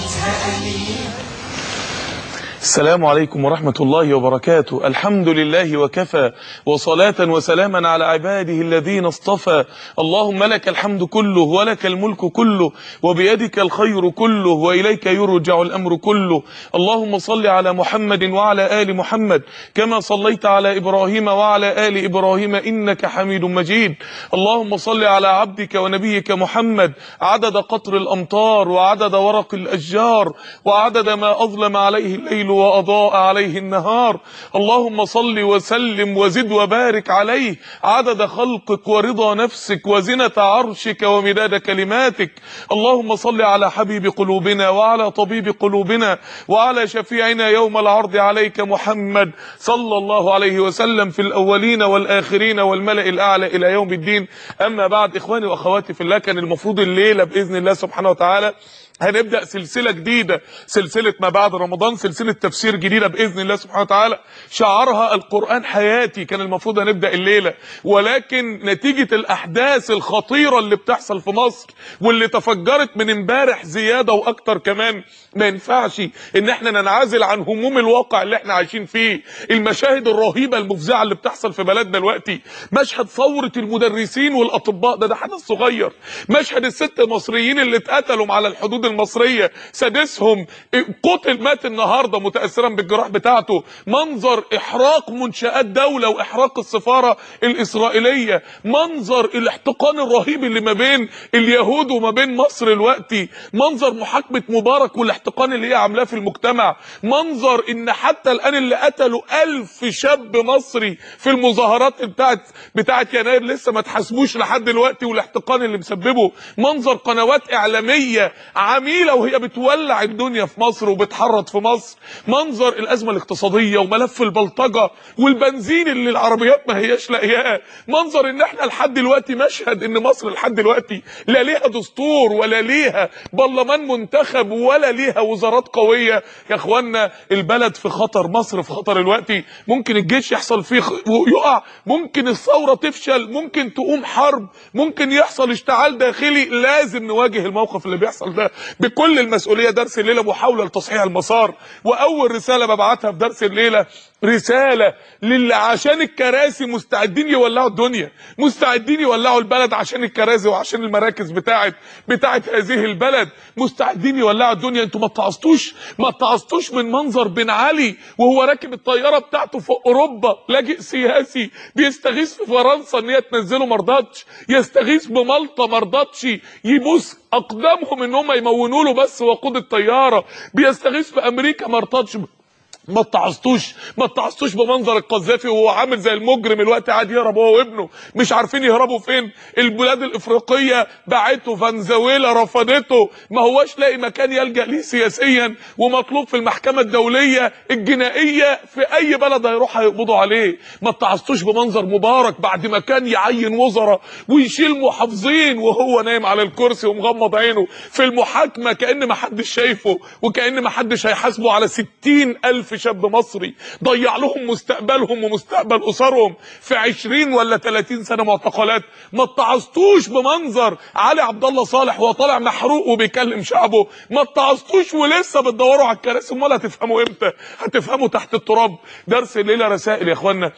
السلام عليكم ورحمة الله وبركاته الحمد لله وكفى وصلاة وسلاما على عباده الذين اصطفى اللهم لك الحمد كله ولك الملك كله وبيدك الخير كله وإليك يرجع الأمر كله اللهم صل على محمد وعلى آل محمد كما صليت على إبراهيم وعلى آل إبراهيم إنك حميد مجيد اللهم صل على عبدك ونبيك محمد عدد قطر الأمطار وعدد ورق الأشجار وعدد ما أظلم عليه الليل وأضاء عليه النهار اللهم صل وسلم وزد وبارك عليه عدد خلقك ورضا نفسك وزنة عرشك ومداد كلماتك اللهم صل على حبيب قلوبنا وعلى طبيب قلوبنا وعلى شفيعنا يوم العرض عليك محمد صلى الله عليه وسلم في الأولين والآخرين والملأ الأعلى إلى يوم الدين أما بعد إخواني وأخواتي في الله كان المفروض الليلة بإذن الله سبحانه وتعالى هنبدأ سلسلة جديدة سلسلة ما بعد رمضان سلسلة تفسير جديدة بإذن الله سبحانه وتعالى شعارها القرآن حياتي كان المفروض هنبدأ الليلة ولكن نتيجة الأحداث الخطيرة اللي بتحصل في مصر واللي تفجرت من امبارح زيادة وأكتر كمان ما ينفعش إن احنا ننعزل عن هموم الواقع اللي احنا عايشين فيه المشاهد الرهيبة المفزعة اللي بتحصل في بلدنا دلوقتي مشهد ثورة المدرسين والأطباء ده ده حدث صغير مشهد الست المصريين اللي اتقتلوا على الحدود المصرية سادسهم قتل مات النهاردة متأثرا بالجراح بتاعته منظر احراق منشآت دولة واحراق السفارة الاسرائيلية منظر الاحتقان الرهيب اللي ما بين اليهود وما بين مصر الوقتي منظر محاكمة مبارك والاحتقان اللي هي عاملاه في المجتمع منظر ان حتى الان اللي قتلوا الف شاب مصري في المظاهرات بتاعت بتاعت يناير لسه ما تحاسبوش لحد دلوقتي والاحتقان اللي مسببه منظر قنوات اعلامية عميله وهي بتولع الدنيا في مصر وبتحرض في مصر منظر الازمه الاقتصاديه وملف البلطجه والبنزين اللي العربيات ما هياش لاقياه منظر ان احنا لحد دلوقتي مشهد ان مصر لحد دلوقتي لا ليها دستور ولا ليها برلمان منتخب ولا ليها وزارات قويه يا اخوانا البلد في خطر مصر في خطر دلوقتي ممكن الجيش يحصل فيه يقع ممكن الثوره تفشل ممكن تقوم حرب ممكن يحصل اشتعال داخلي لازم نواجه الموقف اللي بيحصل ده بكل المسؤوليه درس الليله محاوله لتصحيح المسار واول رساله ببعتها في درس الليله رساله للي عشان الكراسي مستعدين يولعوا الدنيا مستعدين يولعوا البلد عشان الكراسي وعشان المراكز بتاعت بتاعت هذه البلد مستعدين يولعوا الدنيا انتوا ما اتعظتوش ما اتعظتوش من منظر بن علي وهو راكب الطياره بتاعته في اوروبا لاجئ سياسي بيستغيث في فرنسا ان هي تنزله ما رضتش يستغيث بمالطا ما رضتش يبوس اقدامهم ان هم يمونوا له بس وقود الطياره بيستغيث بامريكا ما رضتش ما اتعظتوش ما اتعظتوش بمنظر القذافي وهو عامل زي المجرم الوقت قاعد يهرب هو وابنه مش عارفين يهربوا فين البلاد الافريقيه باعته فنزويلا رفضته ما هواش لاقي مكان يلجا ليه سياسيا ومطلوب في المحكمه الدوليه الجنائيه في اي بلد هيروح هيقبضوا عليه ما اتعظتوش بمنظر مبارك بعد ما كان يعين وزراء ويشيل محافظين وهو نايم على الكرسي ومغمض عينه في المحاكمه كان ما حدش شايفه وكان ما حدش هيحاسبه على 60 الف شاب مصري ضيع لهم مستقبلهم ومستقبل اسرهم في 20 ولا 30 سنه معتقلات ما اتعظتوش بمنظر علي عبد الله صالح وهو طالع محروق وبيكلم شعبه ما اتعظتوش ولسه بتدوروا على الكراسي امال هتفهموا امتى هتفهموا تحت التراب درس الليله رسائل يا اخوانا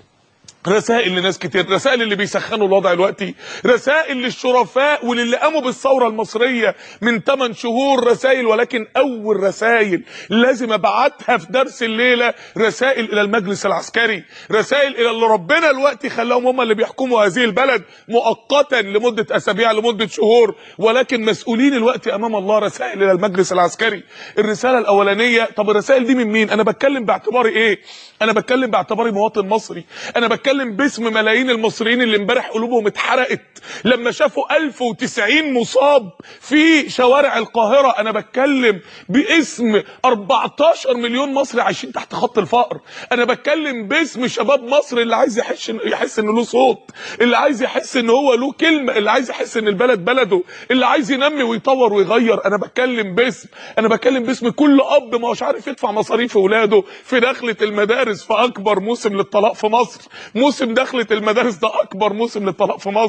رسائل لناس كتير رسائل اللي بيسخنوا الوضع دلوقتي رسائل للشرفاء وللي قاموا بالثوره المصريه من 8 شهور رسائل ولكن اول رسائل لازم ابعتها في درس الليله رسائل الى المجلس العسكري رسائل الى اللي ربنا دلوقتي خلاهم هم اللي بيحكموا هذه البلد مؤقتا لمده اسابيع لمده شهور ولكن مسؤولين الوقت امام الله رسائل الى المجلس العسكري الرساله الاولانيه طب الرسائل دي من مين انا بتكلم باعتباري ايه انا بتكلم باعتباري مواطن مصري انا بتكلم باسم ملايين المصريين اللي امبارح قلوبهم اتحرقت لما شافوا 1090 مصاب في شوارع القاهره انا بتكلم باسم 14 مليون مصري عايشين تحت خط الفقر انا بتكلم باسم شباب مصر اللي عايز يحس يحس ان له صوت اللي عايز يحس ان هو له كلمه اللي عايز يحس ان البلد بلده اللي عايز ينمي ويطور ويغير انا بتكلم باسم انا بتكلم باسم كل اب ما هوش عارف يدفع مصاريف اولاده في دخله المدارس في اكبر موسم للطلاق في مصر موسم دخله المدارس ده اكبر موسم للطلاق في مصر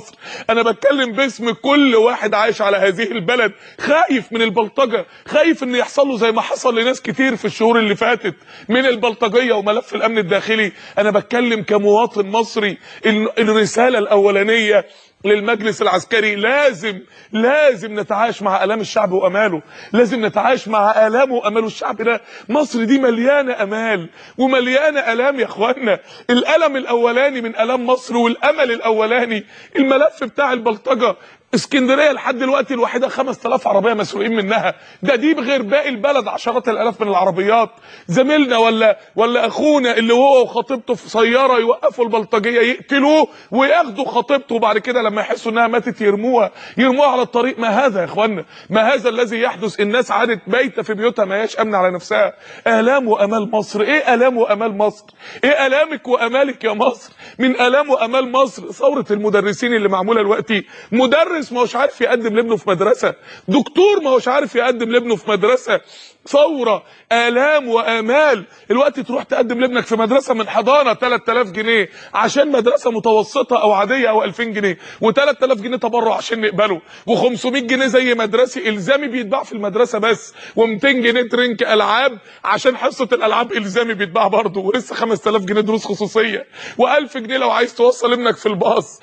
انا بتكلم باسم كل واحد عايش على هذه البلد خايف من البلطجه خايف ان يحصل له زي ما حصل لناس كتير في الشهور اللي فاتت من البلطجيه وملف الامن الداخلي انا بتكلم كمواطن مصري ال- الرساله الاولانيه للمجلس العسكري لازم لازم نتعايش مع الام الشعب واماله لازم نتعايش مع الامه واماله الشعب ده مصر دي مليانه امال ومليانه الام يا اخوانا الالم الاولاني من الام مصر والامل الاولاني الملف بتاع البلطجه اسكندريه لحد دلوقتي الوحيده 5000 عربيه مسروقين منها ده دي بغير باقي البلد عشرات الالاف من العربيات زميلنا ولا ولا اخونا اللي هو وخطيبته في سياره يوقفوا البلطجيه يقتلوه وياخدوا خطيبته وبعد كده لما يحسوا انها ماتت يرموها يرموها على الطريق ما هذا يا اخوانا ما هذا الذي يحدث الناس عادت بايته في بيوتها ما هياش امن على نفسها الام وامال مصر ايه الام وامال مصر ايه الامك وامالك يا مصر من الام وامال مصر ثوره المدرسين اللي معموله دلوقتي مدرس ما هوش عارف يقدم لابنه في مدرسه دكتور ما هوش عارف يقدم لابنه في مدرسه ثوره الام وامال الوقت تروح تقدم لابنك في مدرسه من حضانه 3000 جنيه عشان مدرسه متوسطه او عاديه او 2000 جنيه و3000 جنيه تبرع عشان نقبله و500 جنيه زي مدرسي الزامي بيتباع في المدرسه بس و200 جنيه ترنك العاب عشان حصه الالعاب الزامي بيتباع برضه ولسه 5000 جنيه دروس خصوصيه و1000 جنيه لو عايز توصل ابنك في الباص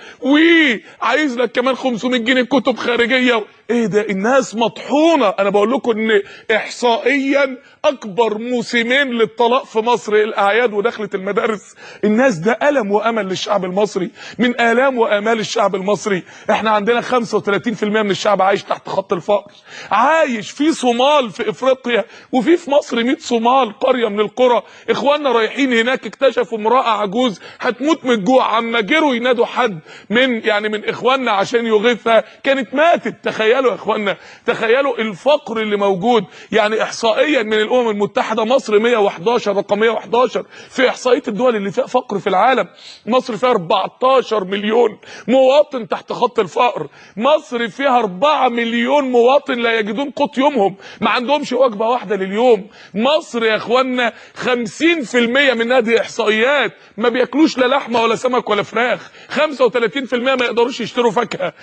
وعايز لك كمان 500 جنيه كتب خارجيه ايه ده الناس مطحونه انا بقول لكم ان احصائيا اكبر موسمين للطلاق في مصر الاعياد ودخلة المدارس الناس ده الم وامل للشعب المصري من الام وامال الشعب المصري احنا عندنا 35% من الشعب عايش تحت خط الفقر عايش في صومال في افريقيا وفي في مصر 100 صومال قريه من القرى اخواننا رايحين هناك اكتشفوا امراه عجوز هتموت من الجوع عما جروا ينادوا حد من يعني من اخواننا عشان يغيثها كانت ماتت تخيلوا يا اخواننا تخيلوا الفقر اللي موجود يعني احصائيا من الامم المتحده مصر 111 رقم 111 في احصائيه الدول اللي فيها فقر في العالم مصر فيها 14 مليون مواطن تحت خط الفقر مصر فيها 4 مليون مواطن لا يجدون قوت يومهم ما عندهمش وجبه واحده لليوم مصر يا اخوانا 50% من هذه احصائيات ما بياكلوش لا لحمه ولا سمك ولا فراخ 35% ما يقدروش يشتروا فاكهه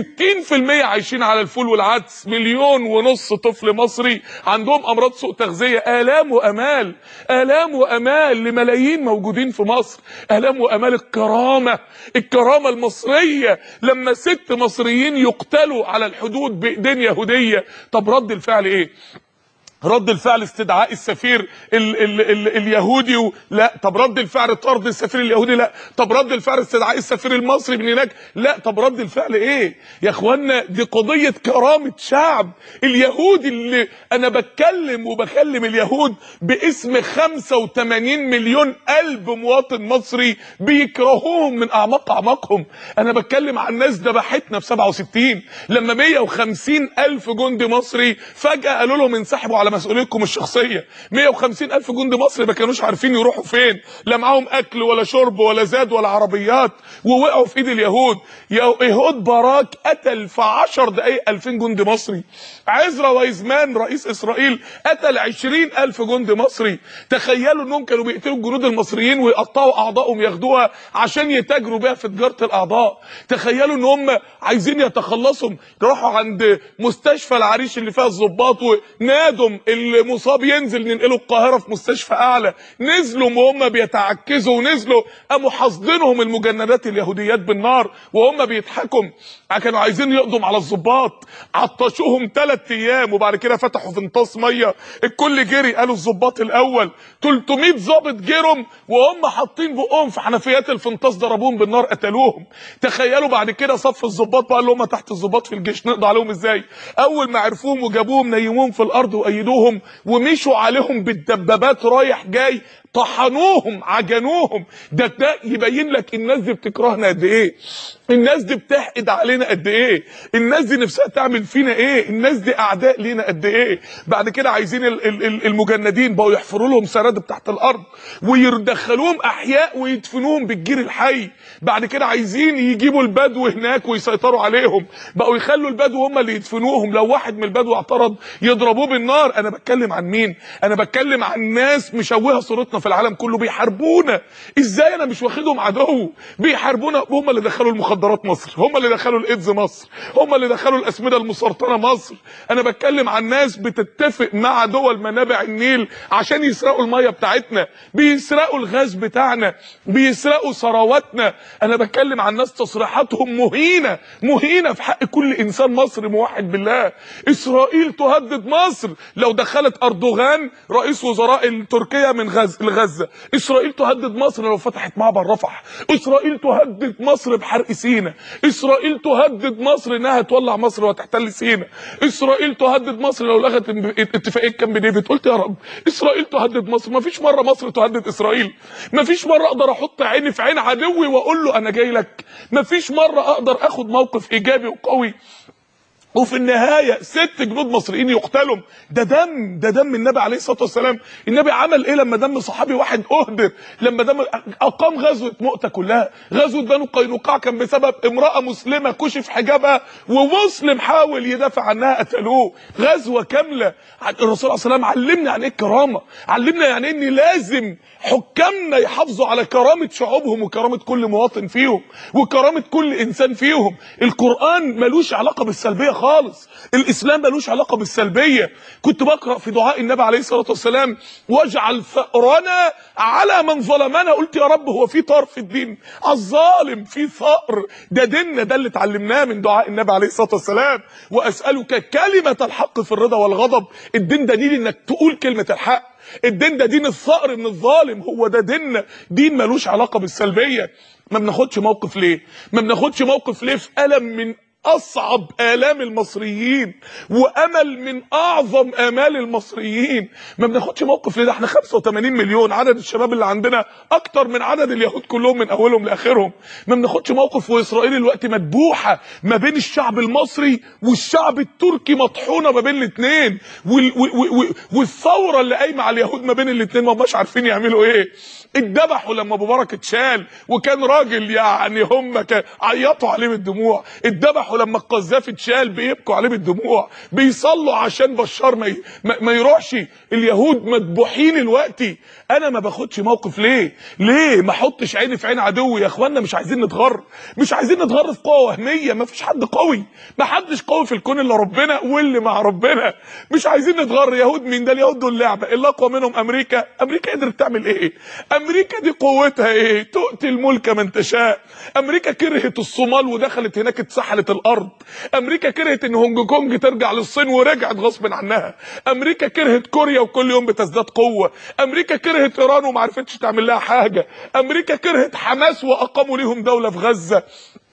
60% عايشين على الفول والعدس مليون ونص طفل مصري عندهم امراض سوء تغذيه الام وامال الام وامال لملايين موجودين في مصر الام وامال الكرامه الكرامه المصريه لما ست مصريين يقتلوا على الحدود بايدين يهوديه طب رد الفعل ايه رد الفعل استدعاء السفير ال ال ال اليهودي و... لا طب رد الفعل طرد السفير اليهودي لا طب رد الفعل استدعاء السفير المصري من هناك لا طب رد الفعل ايه يا اخوانا دي قضية كرامة شعب اليهود اللي انا بتكلم وبكلم اليهود باسم 85 مليون قلب مواطن مصري بيكرهوهم من اعماق اعماقهم انا بتكلم عن ناس ذبحتنا في 67 لما 150 الف جندي مصري فجأة قالوا لهم انسحبوا على مسؤوليتكم الشخصيه 150 الف جندي مصري ما كانوش عارفين يروحوا فين لا معاهم اكل ولا شرب ولا زاد ولا عربيات ووقعوا في ايد اليهود يهود باراك قتل في 10 دقائق 2000 جندي مصري عزرا ويزمان رئيس اسرائيل قتل 20 الف جندي مصري تخيلوا انهم كانوا بيقتلوا الجنود المصريين ويقطعوا اعضائهم ياخدوها عشان يتاجروا بيها في تجاره الاعضاء تخيلوا ان هم عايزين يتخلصوا راحوا عند مستشفى العريش اللي فيها الضباط ونادوا المصاب ينزل ننقله القاهره في مستشفى اعلى نزلوا وهم بيتعكزوا ونزلوا قاموا حاصدينهم المجندات اليهوديات بالنار وهم بيضحكوا كانوا عايزين يقضوا على الضباط عطشوهم ثلاث ايام وبعد كده فتحوا فنطاس ميه الكل جري قالوا الضباط الاول 300 ضابط جرم وهم حاطين بقهم في حنفيات الفنطاس ضربوهم بالنار قتلوهم تخيلوا بعد كده صف الضباط بقى اللي هم تحت الضباط في الجيش نقضي عليهم ازاي اول ما عرفوهم وجابوهم نيموهم في الارض وايدوهم ومشوا عليهم بالدبابات رايح جاي طحنوهم عجنوهم ده ده يبين لك الناس دي بتكرهنا قد ايه الناس دي بتحقد علينا قد ايه الناس دي نفسها تعمل فينا ايه الناس دي اعداء لينا قد ايه بعد كده عايزين المجندين بقوا يحفروا لهم سرادب تحت الارض ويدخلوهم احياء ويدفنوهم بالجير الحي بعد كده عايزين يجيبوا البدو هناك ويسيطروا عليهم بقوا يخلوا البدو هم اللي يدفنوهم لو واحد من البدو اعترض يضربوه بالنار انا بتكلم عن مين انا بتكلم عن ناس مشوهه صورتنا في العالم كله بيحاربونا ازاي انا مش واخدهم عدو بيحاربونا هم اللي دخلوا المخدرات المخدرات مصر هم اللي دخلوا الايدز مصر هم اللي دخلوا الاسمده المسرطنه مصر انا بتكلم عن ناس بتتفق مع دول منابع النيل عشان يسرقوا الميه بتاعتنا بيسرقوا الغاز بتاعنا بيسرقوا ثرواتنا انا بتكلم عن ناس تصريحاتهم مهينه مهينه في حق كل انسان مصري موحد بالله اسرائيل تهدد مصر لو دخلت اردوغان رئيس وزراء تركيا من غزه لغزه اسرائيل تهدد مصر لو فتحت معبر رفح اسرائيل تهدد مصر بحرق سينا اسرائيل تهدد مصر انها تولع مصر وتحتل سينا اسرائيل تهدد مصر لو لغت اتفاقيه كامب ديفيد قلت يا رب اسرائيل تهدد مصر ما فيش مره مصر تهدد اسرائيل ما فيش مره اقدر احط عيني في عين عدوي واقول له انا جاي لك ما فيش مره اقدر اخد موقف ايجابي وقوي وفي النهاية ست جنود مصريين يقتلوا ده دم ده دم النبي عليه الصلاة والسلام النبي عمل ايه لما دم صحابي واحد اهدر لما دم اقام غزوة مؤتة كلها غزوة بنو قينقاع كان بسبب امرأة مسلمة كشف حجابها ومسلم حاول يدافع عنها قتلوه غزوة كاملة الرسول صلى الله عليه وسلم علمنا يعني ايه الكرامة علمنا يعني ان لازم حكامنا يحافظوا على كرامة شعوبهم وكرامة كل مواطن فيهم وكرامة كل انسان فيهم القرآن ملوش علاقة بالسلبية خالص الاسلام ملوش علاقه بالسلبيه كنت بقرا في دعاء النبي عليه الصلاه والسلام واجعل ثارنا على من ظلمنا قلت يا رب هو في طار في الدين على الظالم في ثأر ده ديننا ده اللي اتعلمناه من دعاء النبي عليه الصلاه والسلام واسالك كلمه الحق في الرضا والغضب الدين ده دين انك تقول كلمه الحق الدين ده دين الثأر من الظالم هو ده ديننا دين ملوش علاقه بالسلبيه ما بناخدش موقف ليه ما بناخدش موقف ليه في الم من اصعب الام المصريين وامل من اعظم امال المصريين ما بناخدش موقف ليه ده احنا 85 مليون عدد الشباب اللي عندنا اكتر من عدد اليهود كلهم من اولهم لاخرهم ما بناخدش موقف واسرائيل الوقت مدبوحه ما بين الشعب المصري والشعب التركي مطحونه ما بين الاثنين والثوره اللي قايمه على اليهود ما بين الاثنين ما هماش عارفين يعملوا ايه اتذبحوا لما مبارك اتشال وكان راجل يعني هم عيطوا عليه بالدموع اتذبحوا لما القذافي اتشال بيبكوا عليه بالدموع بيصلوا عشان بشار ما, ما يروحش اليهود مذبوحين دلوقتي انا ما باخدش موقف ليه ليه ما احطش عيني في عين عدوي يا اخوانا مش عايزين نتغر مش عايزين نتغر في قوه وهميه ما فيش حد قوي ما حدش قوي في الكون الا ربنا واللي مع ربنا مش عايزين نتغر يهود مين ده اليهود دول لعبه اللي اقوى منهم امريكا امريكا قدرت تعمل ايه امريكا دي قوتها ايه تؤتي الملك من تشاء امريكا كرهت الصومال ودخلت هناك اتسحلت الارض امريكا كرهت ان هونج كونج ترجع للصين ورجعت غصب عنها امريكا كرهت كوريا وكل يوم بتزداد قوه امريكا كرهت ايران وما عرفتش تعمل لها حاجه امريكا كرهت حماس واقاموا ليهم دوله في غزه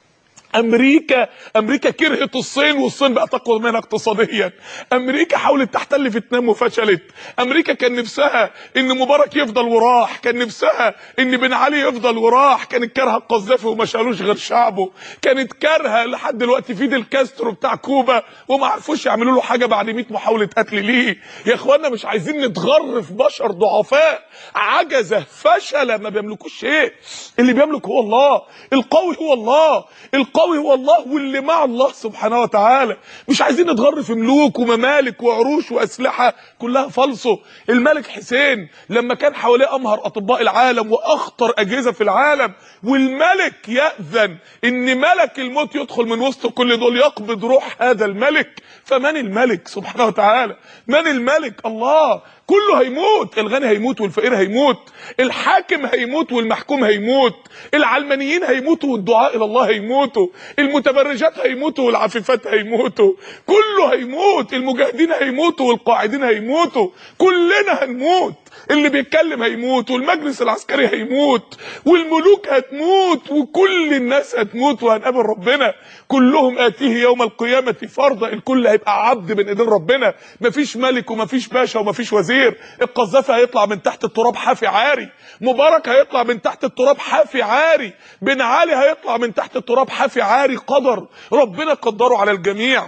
امريكا امريكا كرهت الصين والصين بقت اقوى منها اقتصاديا امريكا حاولت تحتل فيتنام وفشلت امريكا كان نفسها ان مبارك يفضل وراح كان نفسها ان بن علي يفضل وراح كانت كارهه القذافي وما شالوش غير شعبه كانت كارهه لحد دلوقتي فيدل كاسترو بتاع كوبا وما عرفوش يعملوا له حاجه بعد 100 محاوله قتل ليه يا اخوانا مش عايزين نتغر في بشر ضعفاء عجزه فشله ما بيملكوش شيء اللي بيملك هو الله القوي هو الله القوي القوي هو الله واللي مع الله سبحانه وتعالى مش عايزين نتغر في ملوك وممالك وعروش واسلحه كلها فالصو الملك حسين لما كان حواليه امهر اطباء العالم واخطر اجهزه في العالم والملك ياذن ان ملك الموت يدخل من وسط كل دول يقبض روح هذا الملك فمن الملك سبحانه وتعالى من الملك الله كله هيموت الغني هيموت والفقير هيموت الحاكم هيموت والمحكوم هيموت العلمانيين هيموتوا والدعاء الى الله هيموتوا المتبرجات هيموتوا والعفيفات هيموتوا كله هيموت المجاهدين هيموتوا والقاعدين هيموتوا كلنا هنموت اللي بيتكلم هيموت والمجلس العسكري هيموت والملوك هتموت وكل الناس هتموت وهنقابل ربنا كلهم اتيه يوم القيامه فرضا الكل هيبقى عبد من ايدين ربنا مفيش ملك ومفيش باشا ومفيش وزير القذافي هيطلع من تحت التراب حافي عاري مبارك هيطلع من تحت التراب حافي عاري بن علي هيطلع من تحت التراب حافي عاري قدر ربنا قدره على الجميع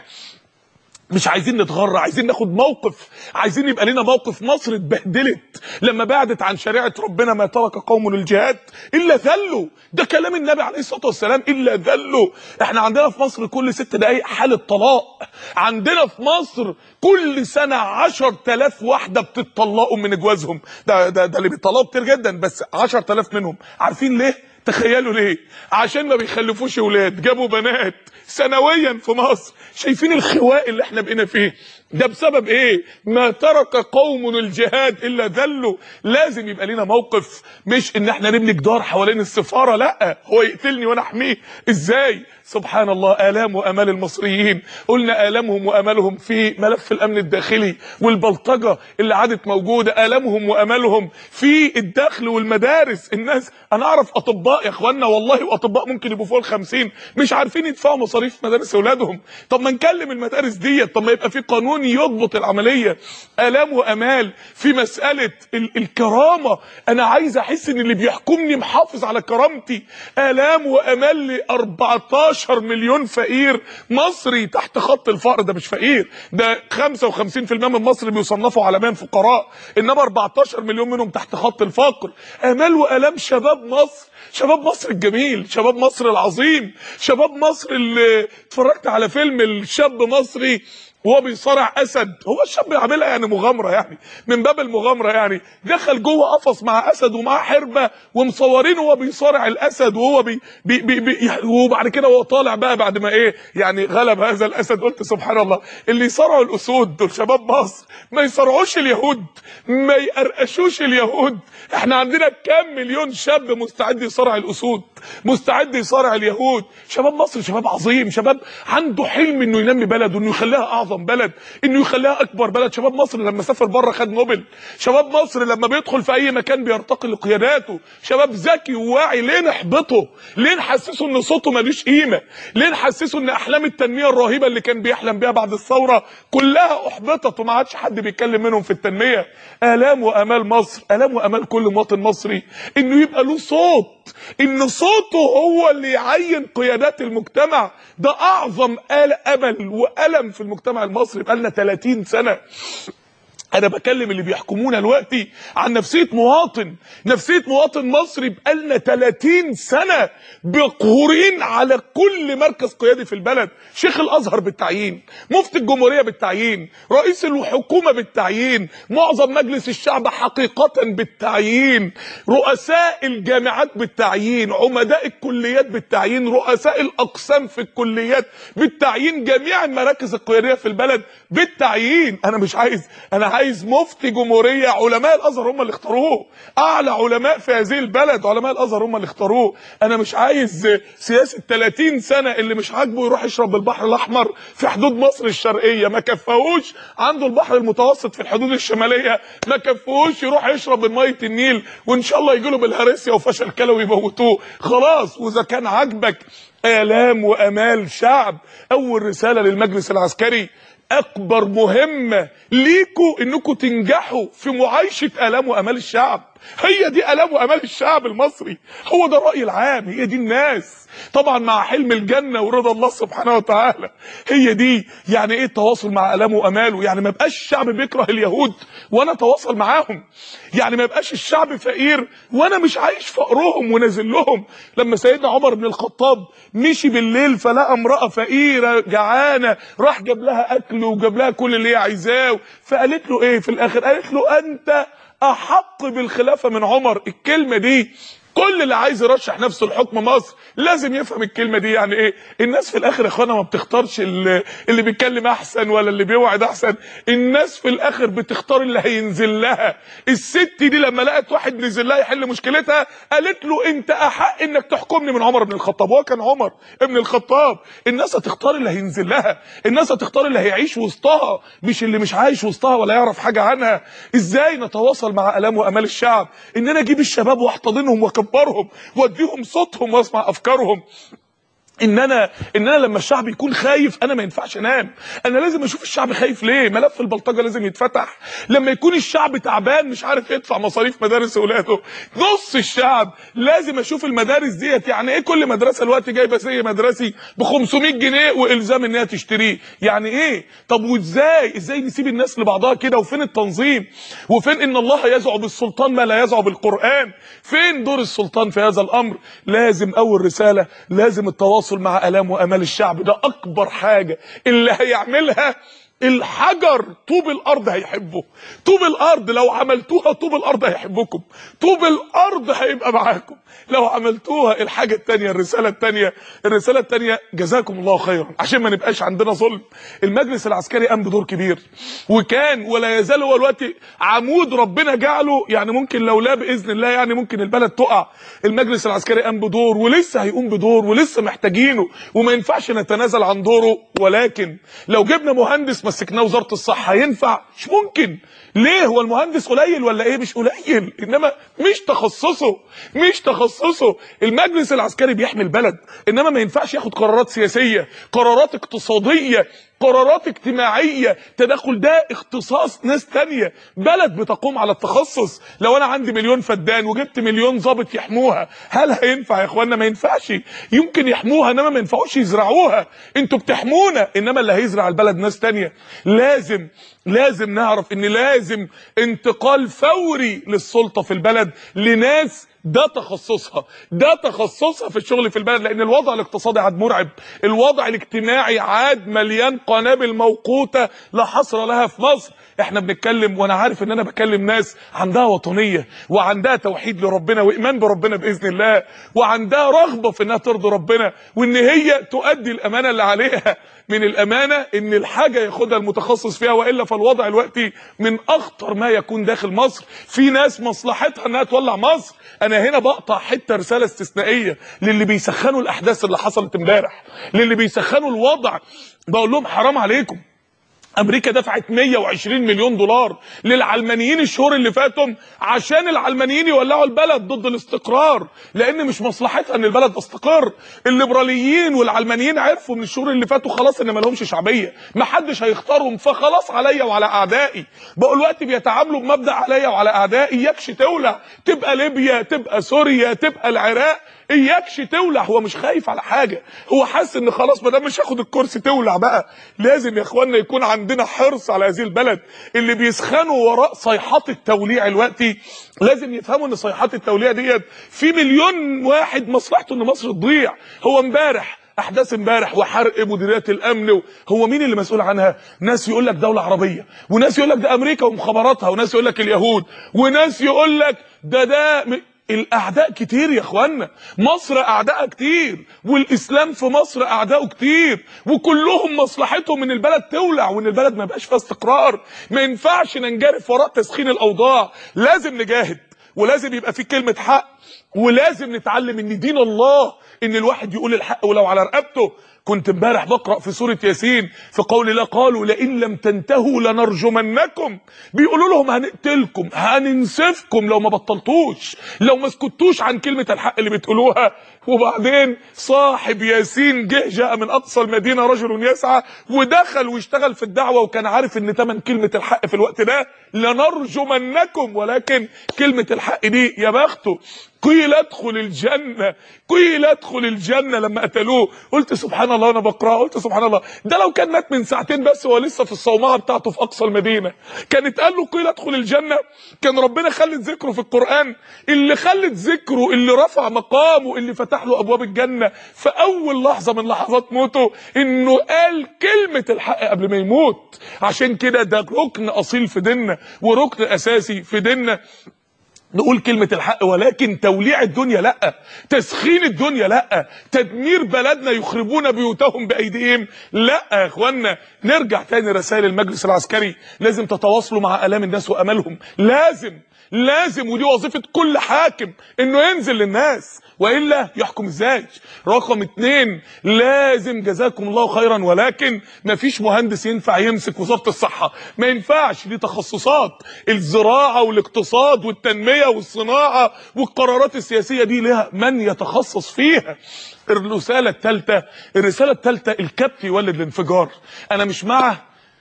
مش عايزين نتغر عايزين ناخد موقف عايزين يبقى لنا موقف مصر اتبهدلت لما بعدت عن شريعه ربنا ما ترك قوم للجهاد الا ذلوا ده كلام النبي عليه الصلاه والسلام الا ذلوا احنا عندنا في مصر كل ست دقائق حاله طلاق عندنا في مصر كل سنه 10000 واحده بتطلقوا من جوازهم ده ده, ده اللي بيطلقوا كتير جدا بس 10000 منهم عارفين ليه تخيلوا ليه عشان ما بيخلفوش اولاد جابوا بنات سنويا في مصر شايفين الخواء اللي احنا بقينا فيه ده بسبب ايه ما ترك قوم الجهاد الا ذلوا لازم يبقى لينا موقف مش ان احنا نبني جدار حوالين السفاره لا هو يقتلني وانا احميه ازاي سبحان الله آلام وأمال المصريين قلنا آلامهم وأمالهم في ملف الأمن الداخلي والبلطجة اللي عادت موجودة آلامهم وأمالهم في الدخل والمدارس الناس أنا أعرف أطباء يا إخوانا والله وأطباء ممكن يبقوا فوق الخمسين مش عارفين يدفعوا مصاريف مدارس أولادهم طب ما نكلم المدارس ديت طب ما يبقى في قانون يضبط العملية آلام وأمال في مسألة ال الكرامة أنا عايز أحس إن اللي بيحكمني محافظ على كرامتي آلام وأمال ل 14 12 مليون فقير مصري تحت خط الفقر ده مش فقير ده 55% من مصر بيصنفوا عالميا فقراء انما 14 مليون منهم تحت خط الفقر امال والام شباب مصر شباب مصر الجميل شباب مصر العظيم شباب مصر اللي اتفرجت على فيلم الشاب مصري وهو بيصارع اسد هو الشاب بيعملها يعني مغامره يعني من باب المغامره يعني دخل جوه قفص مع اسد ومعاه حربه ومصورينه وهو بيصارع الاسد وهو بي بي بي بي وبعد كده وهو طالع بقى بعد ما ايه يعني غلب هذا الاسد قلت سبحان الله اللي يصارعوا الاسود دول شباب مصر ما يصارعوش اليهود ما يقرقشوش اليهود احنا عندنا كام مليون شاب مستعد يصارع الاسود مستعد يصارع اليهود شباب مصر شباب عظيم شباب عنده حلم انه ينمي بلده انه يخليها اعظم بلد انه يخليها اكبر بلد شباب مصر لما سافر بره خد نوبل شباب مصر لما بيدخل في اي مكان بيرتقي لقياداته شباب ذكي وواعي ليه نحبطه ليه نحسسه ان صوته ملوش قيمه ليه نحسسه ان احلام التنميه الرهيبه اللي كان بيحلم بيها بعد الثوره كلها احبطت وما عادش حد بيتكلم منهم في التنميه الام وامال مصر الام وامال كل مواطن مصري انه يبقى له صوت ان صوته هو اللي يعين قيادات المجتمع ده اعظم امل والم في المجتمع المصري بقالنا 30 سنه انا بكلم اللي بيحكمونا دلوقتي عن نفسيه مواطن نفسيه مواطن مصري بقالنا 30 سنه بقهورين على كل مركز قيادي في البلد شيخ الازهر بالتعيين مفتي الجمهوريه بالتعيين رئيس الحكومه بالتعيين معظم مجلس الشعب حقيقه بالتعيين رؤساء الجامعات بالتعيين عمداء الكليات بالتعيين رؤساء الاقسام في الكليات بالتعيين جميع المراكز القياديه في البلد بالتعيين انا مش عايز انا عايز عايز مفتي جمهوريه علماء الازهر هم اللي اختاروه اعلى علماء في هذه البلد علماء الازهر هم اللي اختاروه انا مش عايز سياسه 30 سنه اللي مش عاجبه يروح يشرب البحر الاحمر في حدود مصر الشرقيه ما كفاهوش عنده البحر المتوسط في الحدود الشماليه ما كفاهوش يروح يشرب من ميه النيل وان شاء الله يجي له بالهرسيا وفشل كلوي يموتوه خلاص واذا كان عاجبك الام وامال شعب اول رساله للمجلس العسكري اكبر مهمه ليكوا انكم تنجحوا في معايشه الام وامال الشعب هي دي الام وامال الشعب المصري هو ده الراي العام هي دي الناس طبعا مع حلم الجنه ورضا الله سبحانه وتعالى هي دي يعني ايه التواصل مع الامه واماله يعني ما يبقاش الشعب بيكره اليهود وانا اتواصل معاهم يعني ما يبقاش الشعب فقير وانا مش عايش فقرهم ونازل لهم لما سيدنا عمر بن الخطاب مشي بالليل فلقى امراه فقيره جعانه راح جاب لها اكل وجاب لها كل اللي هي عايزاه فقالت له ايه في الاخر قالت له انت احق بالخلافه من عمر الكلمه دي كل اللي عايز يرشح نفسه لحكم مصر لازم يفهم الكلمه دي يعني ايه الناس في الاخر يا اخوانا ما بتختارش اللي, اللي بيتكلم احسن ولا اللي بيوعد احسن الناس في الاخر بتختار اللي هينزل لها الست دي لما لقت واحد نزل لها يحل مشكلتها قالت له انت احق انك تحكمني من عمر بن الخطاب هو كان عمر ابن الخطاب الناس هتختار اللي هينزل لها الناس هتختار اللي هيعيش وسطها مش اللي مش عايش وسطها ولا يعرف حاجه عنها ازاي نتواصل مع الام وامال الشعب ان انا اجيب الشباب واحتضنهم واكبرهم واديهم صوتهم واسمع افكارهم ان انا ان انا لما الشعب يكون خايف انا ما ينفعش انام انا لازم اشوف الشعب خايف ليه ملف البلطجه لازم يتفتح لما يكون الشعب تعبان مش عارف يدفع مصاريف مدارس اولاده نص الشعب لازم اشوف المدارس ديت يعني ايه كل مدرسه الوقت جايبه زي مدرسي ب 500 جنيه والزام ان هي تشتريه يعني ايه طب وازاي ازاي نسيب الناس لبعضها كده وفين التنظيم وفين ان الله يزع بالسلطان ما لا يزع بالقران فين دور السلطان في هذا الامر لازم اول رساله لازم التواصل التواصل مع الام وامال الشعب ده اكبر حاجه اللي هيعملها الحجر طوب الارض هيحبه طوب الارض لو عملتوها طوب الارض هيحبكم طوب الارض هيبقى معاكم لو عملتوها الحاجه الثانيه الرساله الثانيه الرساله الثانيه جزاكم الله خيرا عشان ما نبقاش عندنا ظلم المجلس العسكري قام بدور كبير وكان ولا يزال هو دلوقتي عمود ربنا جعله يعني ممكن لولا باذن الله يعني ممكن البلد تقع المجلس العسكري قام بدور ولسه هيقوم بدور ولسه محتاجينه وما ينفعش نتنازل عن دوره ولكن لو جبنا مهندس مسكناه وزاره الصحه ينفع مش ممكن ليه هو المهندس قليل ولا ايه مش قليل انما مش تخصصه مش تخصصه المجلس العسكري بيحمي البلد انما ما ينفعش ياخد قرارات سياسيه قرارات اقتصاديه قرارات اجتماعيه تدخل ده اختصاص ناس تانية بلد بتقوم على التخصص لو انا عندي مليون فدان وجبت مليون ضابط يحموها هل هينفع يا اخوانا ما ينفعش يمكن يحموها انما ما ينفعوش يزرعوها انتوا بتحمونا انما اللي هيزرع البلد ناس تانية لازم لازم نعرف ان لازم انتقال فوري للسلطه في البلد لناس ده تخصصها ده تخصصها في الشغل في البلد لان الوضع الاقتصادي عاد مرعب الوضع الاجتماعي عاد مليان قنابل موقوته لا حصر لها في مصر احنا بنتكلم وانا عارف ان انا بكلم ناس عندها وطنيه وعندها توحيد لربنا وايمان بربنا باذن الله وعندها رغبه في انها ترضي ربنا وان هي تؤدي الامانه اللي عليها من الامانه ان الحاجه ياخدها المتخصص فيها والا فالوضع دلوقتي من اخطر ما يكون داخل مصر في ناس مصلحتها انها تولع مصر انا هنا بقطع حته رساله استثنائيه للي بيسخنوا الاحداث اللي حصلت امبارح للي بيسخنوا الوضع بقول لهم حرام عليكم امريكا دفعت 120 مليون دولار للعلمانيين الشهور اللي فاتهم عشان العلمانيين يولعوا البلد ضد الاستقرار لان مش مصلحتها ان البلد تستقر الليبراليين والعلمانيين عرفوا من الشهور اللي فاتوا خلاص ان ما لهمش شعبيه ما حدش هيختارهم فخلاص عليا وعلى اعدائي بقوا الوقت بيتعاملوا بمبدا عليا وعلى اعدائي اياكش تولع تبقى ليبيا تبقى سوريا تبقى العراق اياكش تولع هو مش خايف على حاجه هو حاسس ان خلاص ما دام مش هاخد الكرسي تولع بقى لازم يا اخوانا يكون عندنا حرص على هذه البلد اللي بيسخنوا وراء صيحات التوليع دلوقتي لازم يفهموا ان صيحات التوليع ديت في مليون واحد مصلحته ان مصر تضيع هو امبارح احداث امبارح وحرق مديريات الامن هو مين اللي مسؤول عنها ناس يقول لك دوله عربيه وناس يقول لك ده امريكا ومخابراتها وناس يقول لك اليهود وناس يقول لك ده ده م... الاعداء كتير يا اخوانا مصر اعدائها كتير والاسلام في مصر اعدائه كتير وكلهم مصلحتهم ان البلد تولع وان البلد ما يبقاش فيها استقرار ما ينفعش ننجرف وراء تسخين الاوضاع لازم نجاهد ولازم يبقى في كلمه حق ولازم نتعلم ان دين الله ان الواحد يقول الحق ولو على رقبته كنت امبارح بقرا في سوره ياسين في قول الله قالوا لئن لم تنتهوا لنرجمنكم بيقولوا لهم هنقتلكم هننسفكم لو ما بطلتوش لو ما سكتوش عن كلمه الحق اللي بتقولوها وبعدين صاحب ياسين جه جاء من اقصى المدينه رجل يسعى ودخل واشتغل في الدعوه وكان عارف ان ثمن كلمه الحق في الوقت ده لنرجمنكم ولكن كلمه الحق دي يا بخته قيل ادخل الجنة قيل ادخل الجنة لما قتلوه قلت سبحان الله انا بقرأ قلت سبحان الله ده لو كان مات من ساعتين بس هو لسه في الصومعة بتاعته في اقصى المدينة كانت قال له قيل ادخل الجنة كان ربنا خلت ذكره في القرآن اللي خلت ذكره اللي رفع مقامه اللي فتح له ابواب الجنة في اول لحظة من لحظات موته انه قال كلمة الحق قبل ما يموت عشان كده ده ركن اصيل في ديننا وركن اساسي في ديننا نقول كلمة الحق ولكن توليع الدنيا لا تسخين الدنيا لا تدمير بلدنا يخربون بيوتهم بأيديهم لا يا اخوانا نرجع تاني رسائل المجلس العسكري لازم تتواصلوا مع آلام الناس وأملهم لازم لازم ودي وظيفة كل حاكم انه ينزل للناس والا يحكم ازاي رقم اتنين لازم جزاكم الله خيرا ولكن مفيش مهندس ينفع يمسك وزاره الصحه ما ينفعش دي تخصصات الزراعه والاقتصاد والتنميه والصناعه والقرارات السياسيه دي لها من يتخصص فيها الرساله الثالثه الرساله الثالثه الكبت يولد الانفجار انا مش مع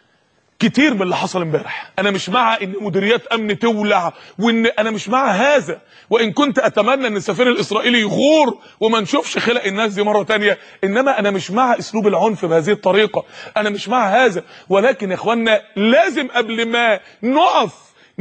كتير من اللي حصل امبارح انا مش مع ان مديريات امن تولع وان انا مش مع هذا وان كنت اتمنى ان السفير الاسرائيلي يغور وما نشوفش خلق الناس دي مره تانية انما انا مش مع اسلوب العنف بهذه الطريقه انا مش مع هذا ولكن يا اخوانا لازم قبل ما نقف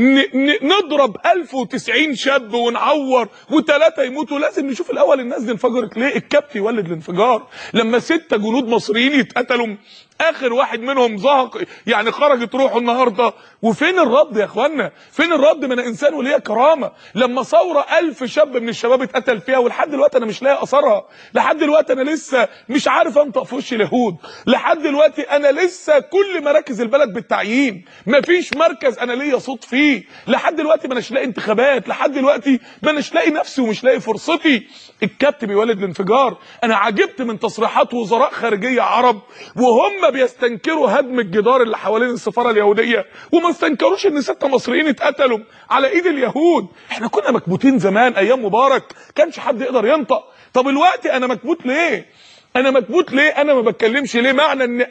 نضرب 1090 شاب ونعور وثلاثه يموتوا لازم نشوف الاول الناس دي انفجرت ليه الكبت يولد الانفجار لما ستة جنود مصريين يتقتلوا اخر واحد منهم زهق يعني خرجت روحه النهارده وفين الرد يا اخوانا فين الرد من انسان وليه كرامه لما ثوره ألف شاب من الشباب اتقتل فيها ولحد دلوقتي انا مش لاقي اثرها لحد دلوقتي انا لسه مش عارف انطق في وش اليهود لحد دلوقتي انا لسه كل مراكز البلد بالتعيين مفيش مركز انا ليا صوت فيه لحد دلوقتي ما اناش لاقي انتخابات لحد دلوقتي ما اناش لاقي نفسي ومش لاقي فرصتي الكبت بيولد الانفجار انا عجبت من تصريحات وزراء خارجيه عرب وهم بيستنكروا هدم الجدار اللي حوالين السفاره اليهوديه وما استنكروش ان ستة مصريين اتقتلوا على ايد اليهود احنا كنا مكبوتين زمان ايام مبارك كانش حد يقدر ينطق طب الوقت انا مكبوت ليه انا مكبوت ليه انا ما بتكلمش ليه معنى ان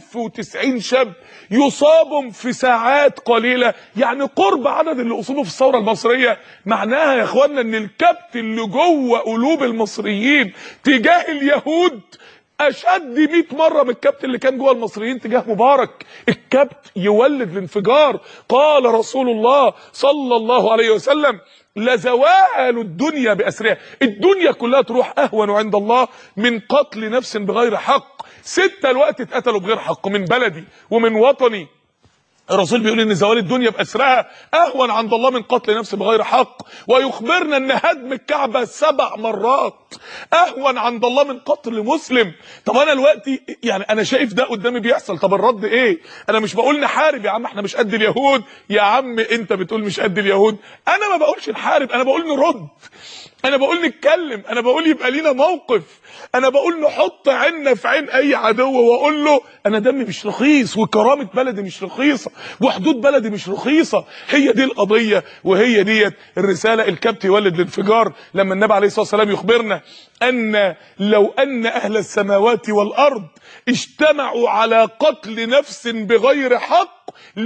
1090 شاب يصابوا في ساعات قليله يعني قرب عدد اللي اصيبوا في الثوره المصريه معناها يا اخوانا ان الكبت اللي جوه قلوب المصريين تجاه اليهود اشد 100 مره من الكبت اللي كان جوه المصريين تجاه مبارك الكبت يولد الانفجار قال رسول الله صلى الله عليه وسلم لزوال الدنيا بأسرها الدنيا كلها تروح أهون عند الله من قتل نفس بغير حق ستة الوقت اتقتلوا بغير حق من بلدي ومن وطني الرسول بيقول ان زوال الدنيا باسرها اهون عند الله من قتل نفس بغير حق ويخبرنا ان هدم الكعبه سبع مرات اهون عند الله من قتل مسلم طب انا دلوقتي يعني انا شايف ده قدامي بيحصل طب الرد ايه انا مش بقول نحارب يا عم احنا مش قد اليهود يا عم انت بتقول مش قد اليهود انا ما بقولش نحارب انا بقول نرد انا بقول نتكلم انا بقول يبقى لينا موقف انا بقول نحط عيننا في عين اي عدو واقول له انا دمي مش رخيص وكرامه بلدي مش رخيصه وحدود بلدي مش رخيصه هي دي القضيه وهي ديت الرساله الكبت يولد الانفجار لما النبي عليه الصلاه والسلام يخبرنا ان لو ان اهل السماوات والارض اجتمعوا على قتل نفس بغير حق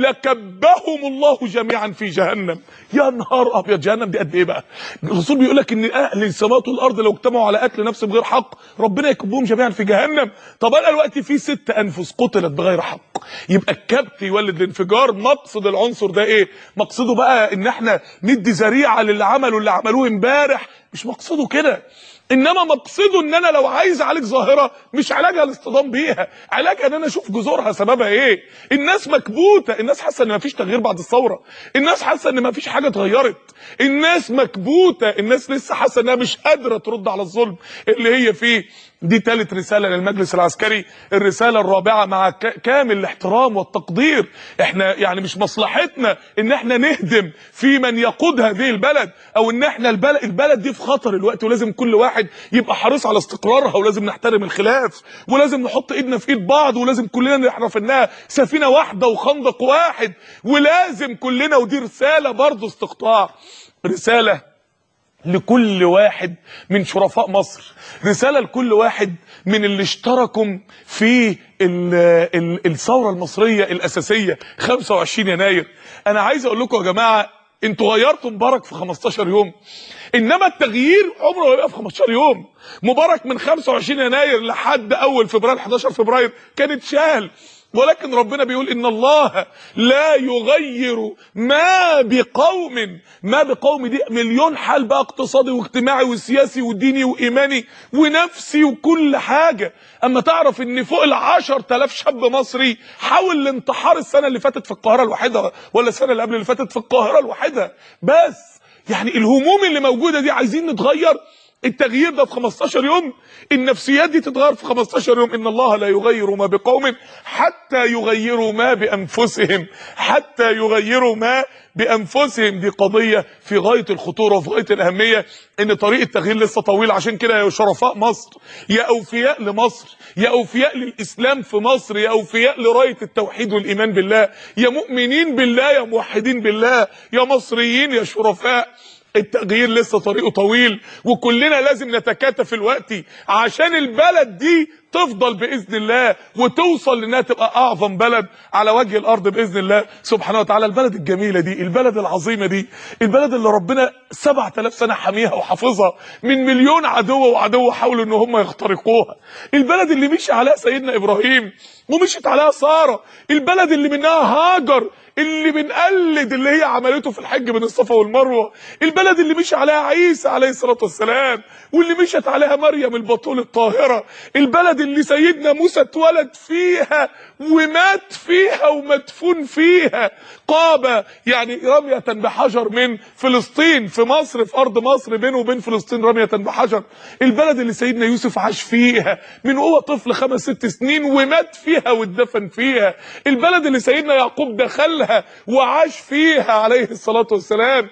لكبهم الله جميعا في جهنم يا نهار ابيض جهنم دي قد ايه بقى الرسول بيقول لك ان اهل السماوات والارض لو اجتمعوا على قتل نفس بغير حق ربنا يكبهم جميعا في جهنم طب انا دلوقتي في ست انفس قتلت بغير حق يبقى الكبت يولد الانفجار مقصد العنصر ده ايه مقصده بقى ان احنا ندي ذريعه للي عملوا اللي عملوه امبارح مش مقصده كده انما مقصده ان انا لو عايز اعالج ظاهره مش علاجها الاصطدام بيها علاجها ان انا اشوف جذورها سببها ايه الناس مكبوته الناس حاسه ان مفيش تغيير بعد الثوره الناس حاسه ان مفيش حاجه اتغيرت الناس مكبوته الناس لسه حاسه انها مش قادره ترد على الظلم اللي هي فيه دي ثالث رساله للمجلس العسكري الرساله الرابعه مع كامل الاحترام والتقدير احنا يعني مش مصلحتنا ان احنا نهدم في من يقود هذه البلد او ان احنا البلد, البلد دي في خطر الوقت ولازم كل واحد يبقى حريص على استقرارها ولازم نحترم الخلاف ولازم نحط ايدنا في ايد بعض ولازم كلنا نعرف انها سفينه واحده وخندق واحد ولازم كلنا ودي رساله برضه استقطاع رساله لكل واحد من شرفاء مصر رسالة لكل واحد من اللي اشتركوا في ال ال الثورة المصرية الأساسية 25 يناير أنا عايز أقول لكم يا جماعة انتوا غيرتوا مبارك في 15 يوم انما التغيير عمره ما يبقى في 15 يوم مبارك من 25 يناير لحد اول فبراير 11 فبراير كان اتشال ولكن ربنا بيقول ان الله لا يغير ما بقوم ما بقوم دي مليون حال بقى اقتصادي واجتماعي وسياسي وديني وايماني ونفسي وكل حاجه اما تعرف ان فوق ال 10000 شاب مصري حاول الانتحار السنه اللي فاتت في القاهره الواحده ولا السنه اللي قبل اللي فاتت في القاهره الواحده بس يعني الهموم اللي موجوده دي عايزين نتغير التغيير ده في 15 يوم النفسيات دي تتغير في 15 يوم ان الله لا يغير ما بقوم حتى يغيروا ما بانفسهم حتى يغيروا ما بانفسهم دي قضيه في غايه الخطوره وفي غايه الاهميه ان طريق التغيير لسه طويل عشان كده يا شرفاء مصر يا اوفياء لمصر يا اوفياء للاسلام في مصر يا اوفياء لرايه التوحيد والايمان بالله يا مؤمنين بالله يا موحدين بالله يا مصريين يا شرفاء التغيير لسه طريقه طويل وكلنا لازم نتكاتف الوقت عشان البلد دي تفضل باذن الله وتوصل لانها تبقى اعظم بلد على وجه الارض باذن الله سبحانه وتعالى البلد الجميله دي البلد العظيمه دي البلد اللي ربنا 7000 سنه حاميها وحافظها من مليون عدو وعدو حاولوا ان هم يخترقوها البلد اللي مشي عليها سيدنا ابراهيم ومشيت عليها ساره البلد اللي منها هاجر اللي بنقلد اللي هي عملته في الحج بين الصفا والمروه البلد اللي مشي عليها عيسى عليه الصلاه والسلام واللي مشت عليها مريم البطول الطاهره البلد اللي سيدنا موسى اتولد فيها ومات فيها ومدفون فيها قابه يعني رميه بحجر من فلسطين في مصر في ارض مصر بينه وبين فلسطين رميه بحجر البلد اللي سيدنا يوسف عاش فيها من هو طفل خمس ست سنين ومات فيها واتدفن فيها البلد اللي سيدنا يعقوب دخلها وعاش فيها عليه الصلاه والسلام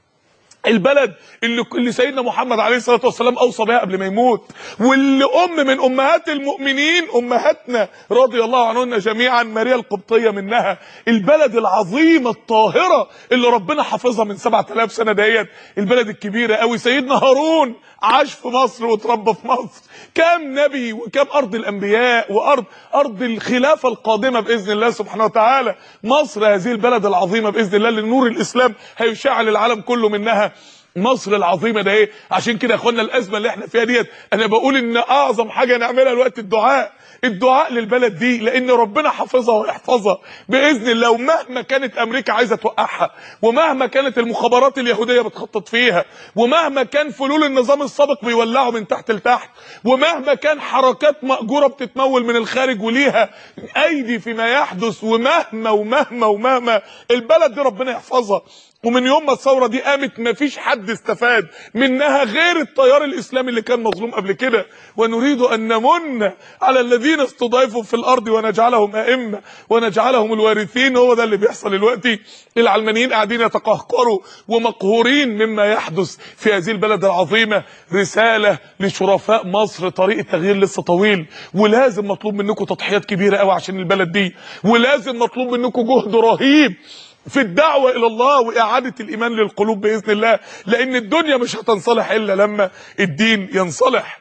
البلد اللي اللي سيدنا محمد عليه الصلاه والسلام اوصى بها قبل ما يموت واللي ام من امهات المؤمنين امهاتنا رضي الله عنهن جميعا ماريا القبطيه منها البلد العظيمه الطاهره اللي ربنا حافظها من 7000 سنه ديت البلد الكبيره قوي سيدنا هارون عاش في مصر واتربى في مصر كام نبي وكام ارض الانبياء وارض ارض الخلافه القادمه باذن الله سبحانه وتعالى مصر هذه البلد العظيمه باذن الله اللي نور الاسلام هيشعل العالم كله منها مصر العظيمه ده ايه عشان كده يا اخوانا الازمه اللي احنا فيها ديت انا بقول ان اعظم حاجه نعملها الوقت الدعاء الدعاء للبلد دي لان ربنا حافظها ويحفظها باذن الله ومهما كانت امريكا عايزه توقعها ومهما كانت المخابرات اليهوديه بتخطط فيها ومهما كان فلول النظام السابق بيولعوا من تحت لتحت ومهما كان حركات مأجوره بتتمول من الخارج وليها ايدي فيما يحدث ومهما ومهما ومهما البلد دي ربنا يحفظها ومن يوم ما الثوره دي قامت مفيش حد استفاد منها غير التيار الاسلامي اللي كان مظلوم قبل كده ونريد ان نمن على الذين استضعفوا في الارض ونجعلهم ائمه ونجعلهم الوارثين هو ده اللي بيحصل دلوقتي العلمانيين قاعدين يتقهقروا ومقهورين مما يحدث في هذه البلد العظيمه رساله لشرفاء مصر طريق التغيير لسه طويل ولازم مطلوب منكم تضحيات كبيره قوي عشان البلد دي ولازم مطلوب منكم جهد رهيب في الدعوة إلى الله وإعادة الإيمان للقلوب بإذن الله لأن الدنيا مش هتنصلح إلا لما الدين ينصلح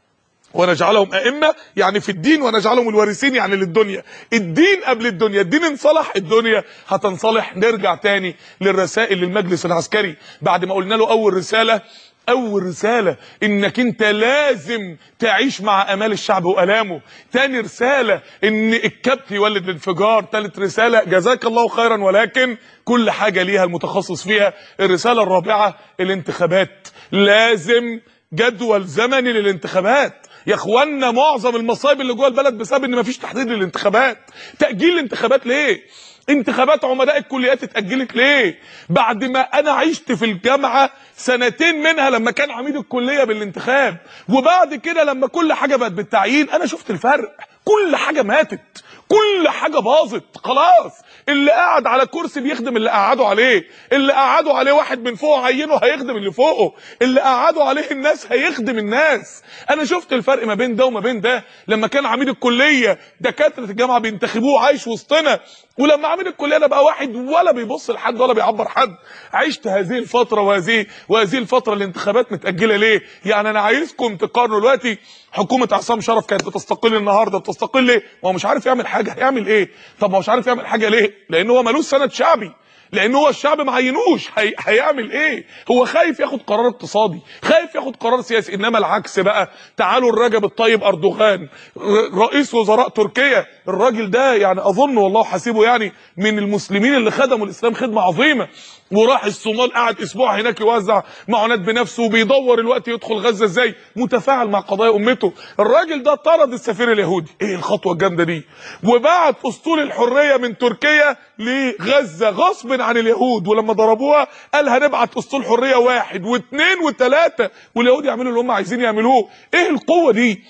ونجعلهم أئمة يعني في الدين ونجعلهم الوارثين يعني للدنيا الدين قبل الدنيا الدين انصلح الدنيا هتنصلح نرجع تاني للرسائل للمجلس العسكري بعد ما قلنا له أول رسالة اول رسالة انك انت لازم تعيش مع امال الشعب والامه تاني رسالة ان الكبت يولد الانفجار تالت رسالة جزاك الله خيرا ولكن كل حاجة ليها المتخصص فيها الرسالة الرابعة الانتخابات لازم جدول زمني للانتخابات يا اخوانا معظم المصايب اللي جوه البلد بسبب ان مفيش تحديد للانتخابات تاجيل الانتخابات ليه انتخابات عمداء الكليات اتأجلت ليه بعد ما انا عشت في الجامعة سنتين منها لما كان عميد الكلية بالانتخاب وبعد كده لما كل حاجة بقت بالتعيين انا شفت الفرق كل حاجة ماتت كل حاجة باظت خلاص اللي قاعد على كرسي بيخدم اللي قعدوا عليه اللي قعدوا عليه واحد من فوق عينه هيخدم اللي فوقه اللي قعدوا عليه الناس هيخدم الناس انا شفت الفرق ما بين ده وما بين ده لما كان عميد الكليه دكاتره الجامعه بينتخبوه عايش وسطنا ولما عميد الكليه ده بقى واحد ولا بيبص لحد ولا بيعبر حد عشت هذه الفتره وهذه وهذه الفتره الانتخابات متاجله ليه يعني انا عايزكم تقارنوا دلوقتي حكومه عصام شرف كانت بتستقل النهارده بتستقل ليه ما هو مش عارف يعمل حاجه هيعمل ايه طب ما هو مش عارف يعمل حاجه ليه لان هو ملوش سند شعبي لان هو الشعب ما عينوش هي... هيعمل ايه هو خايف ياخد قرار اقتصادي خايف ياخد قرار سياسي انما العكس بقى تعالوا الرجب الطيب اردوغان رئيس وزراء تركيا الراجل ده يعني اظن والله حاسبه يعني من المسلمين اللي خدموا الاسلام خدمه عظيمه وراح الصومال قعد اسبوع هناك يوزع معونات بنفسه وبيدور الوقت يدخل غزه ازاي متفاعل مع قضايا امته الراجل ده طرد السفير اليهودي ايه الخطوه الجامده دي وبعت اسطول الحريه من تركيا لغزه غصب عن اليهود ولما ضربوها قال هنبعت اسطول حريه واحد واثنين وثلاثه واليهود يعملوا اللي هم عايزين يعملوه ايه القوه دي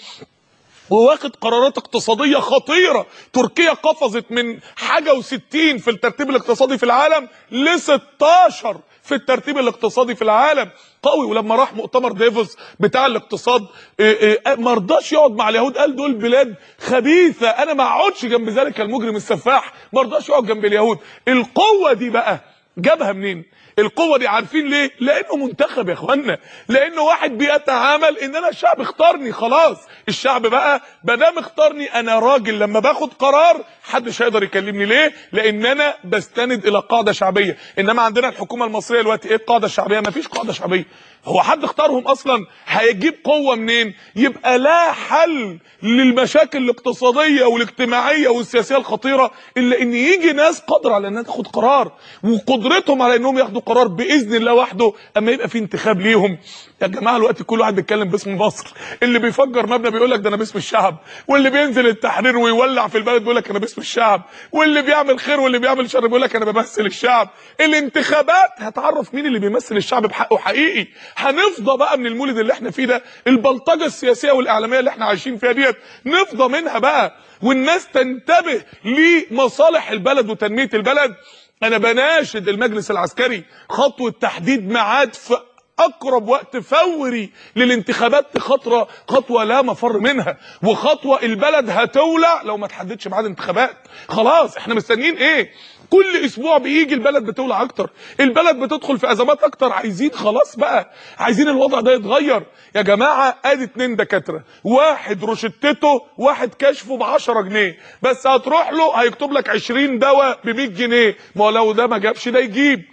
وواخد قرارات اقتصاديه خطيره تركيا قفزت من حاجه و60 في الترتيب الاقتصادي في العالم ل 16 في الترتيب الاقتصادي في العالم قوي ولما راح مؤتمر ديفوس بتاع الاقتصاد ما رضاش يقعد مع اليهود قال دول بلاد خبيثه انا ما اقعدش جنب ذلك المجرم السفاح ما رضاش يقعد جنب اليهود القوه دي بقى جابها منين القوه دي عارفين ليه لانه منتخب يا اخوانا لانه واحد بيتعامل ان انا الشعب اختارني خلاص الشعب بقى بدام اختارني انا راجل لما باخد قرار محدش هيقدر يكلمني ليه لان انا بستند الى قاعده شعبيه انما عندنا الحكومه المصريه دلوقتي ايه القاعده الشعبيه مفيش قاعده شعبيه هو حد اختارهم اصلا هيجيب قوه منين يبقى لا حل للمشاكل الاقتصاديه والاجتماعيه والسياسيه الخطيره الا ان يجي ناس قادره على انها تاخد قرار وقدرتهم على انهم ياخدوا قرار باذن الله وحده اما يبقى في انتخاب ليهم يا جماعه الوقت كل واحد بيتكلم باسم مصر اللي بيفجر مبنى بيقول لك ده انا باسم الشعب واللي بينزل التحرير ويولع في البلد بيقول لك انا باسم الشعب واللي بيعمل خير واللي بيعمل شر بيقول لك انا بمثل الشعب الانتخابات هتعرف مين اللي بيمثل الشعب بحقه حقيقي هنفضى بقى من المولد اللي احنا فيه ده البلطجه السياسيه والاعلاميه اللي احنا عايشين فيها ديت نفضى منها بقى والناس تنتبه لمصالح البلد وتنميه البلد انا بناشد المجلس العسكري خطوه تحديد ميعاد في اقرب وقت فوري للانتخابات خطوه خطوه لا مفر منها وخطوه البلد هتولع لو ما تحددش ميعاد انتخابات خلاص احنا مستنيين ايه كل اسبوع بيجي البلد بتولع اكتر البلد بتدخل في ازمات اكتر عايزين خلاص بقى عايزين الوضع ده يتغير يا جماعه ادي اتنين دكاتره واحد روشتته واحد كشفه ب 10 جنيه بس هتروح له هيكتب لك 20 دواء ب 100 جنيه ما هو لو ده ما جابش ده يجيب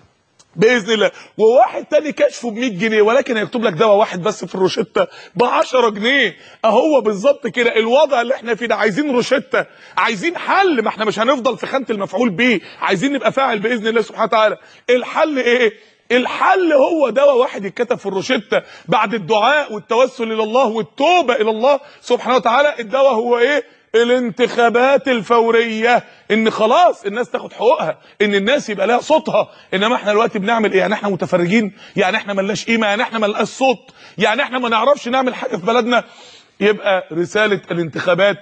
باذن الله وواحد تاني كشفه ب 100 جنيه ولكن هيكتب لك دواء واحد بس في الروشته ب 10 جنيه اهو بالظبط كده الوضع اللي احنا فيه ده عايزين روشته عايزين حل ما احنا مش هنفضل في خانه المفعول به عايزين نبقى فاعل باذن الله سبحانه وتعالى الحل ايه الحل هو دواء واحد يتكتب في الروشته بعد الدعاء والتوسل الى الله والتوبه الى الله سبحانه وتعالى الدواء هو ايه الانتخابات الفوريه ان خلاص الناس تاخد حقوقها ان الناس يبقى لها صوتها انما احنا دلوقتي بنعمل ايه يعني احنا متفرجين يعني احنا ملناش قيمه يعني احنا ملناش صوت يعني احنا ما نعرفش نعمل حاجه في بلدنا يبقى رساله الانتخابات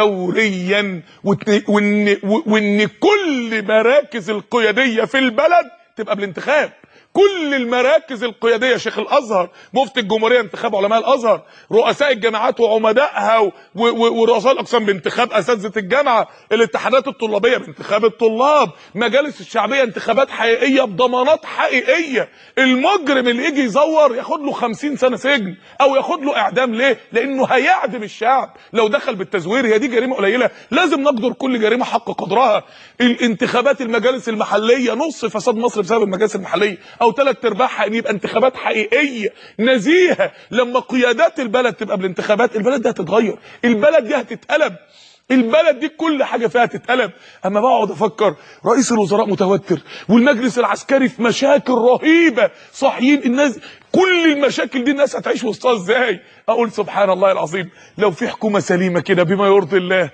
فوريا وان وان, وإن كل مراكز القياديه في البلد تبقى بالانتخاب كل المراكز القياديه شيخ الازهر مفتي الجمهوريه انتخاب علماء الازهر رؤساء الجامعات وعمدائها و- و- ورؤساء الاقسام بانتخاب اساتذه الجامعه الاتحادات الطلابيه بانتخاب الطلاب مجالس الشعبيه انتخابات حقيقيه بضمانات حقيقيه المجرم اللي يجي يزور ياخد له 50 سنه سجن او ياخد له اعدام ليه لانه هيعدم الشعب لو دخل بالتزوير هي دي جريمه قليله لازم نقدر كل جريمه حق قدرها الانتخابات المجالس المحليه نص فساد مصر بسبب المجالس المحليه او ثلاث ارباعها ان يبقى انتخابات حقيقيه نزيهه لما قيادات البلد تبقى بالانتخابات البلد دي هتتغير البلد دي هتتقلب البلد دي كل حاجه فيها تتقلب اما بقعد افكر رئيس الوزراء متوتر والمجلس العسكري في مشاكل رهيبه صاحيين الناس كل المشاكل دي الناس هتعيش وسطها ازاي اقول سبحان الله العظيم لو في حكومه سليمه كده بما يرضي الله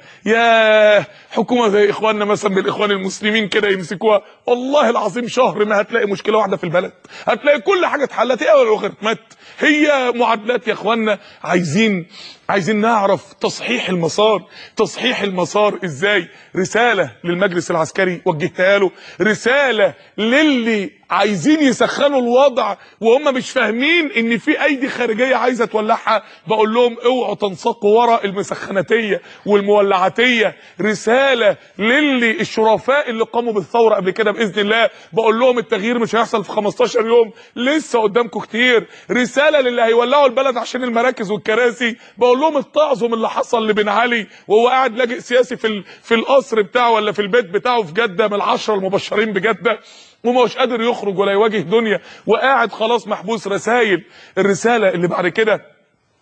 يا حكومه زي اخواننا مثلا من الاخوان المسلمين كده يمسكوها والله العظيم شهر ما هتلاقي مشكله واحده في البلد هتلاقي كل حاجه اتحلت ايه لوغاريتمات هي معادلات يا اخواننا عايزين عايزين نعرف تصحيح المسار تصحيح المسار ازاي رساله للمجلس العسكري وجهتها له رساله للي عايزين يسخنوا الوضع وهم مش فاهمين ان في ايدي خارجيه عايزه تولعها بقول لهم اوعوا تنساقوا ورا المسخناتيه والمولعاتيه رساله للي الشرفاء اللي قاموا بالثوره قبل كده باذن الله بقول لهم التغيير مش هيحصل في 15 يوم لسه قدامكم كتير رساله للي هيولعوا البلد عشان المراكز والكراسي بقول لهم اتعظوا من اللي حصل لبن علي وهو قاعد لاجئ سياسي في ال- في القصر بتاعه ولا في البيت بتاعه في جده من العشره المبشرين بجده ومش قادر يخرج ولا يواجه دنيا وقاعد خلاص محبوس رسائل الرساله اللي بعد كده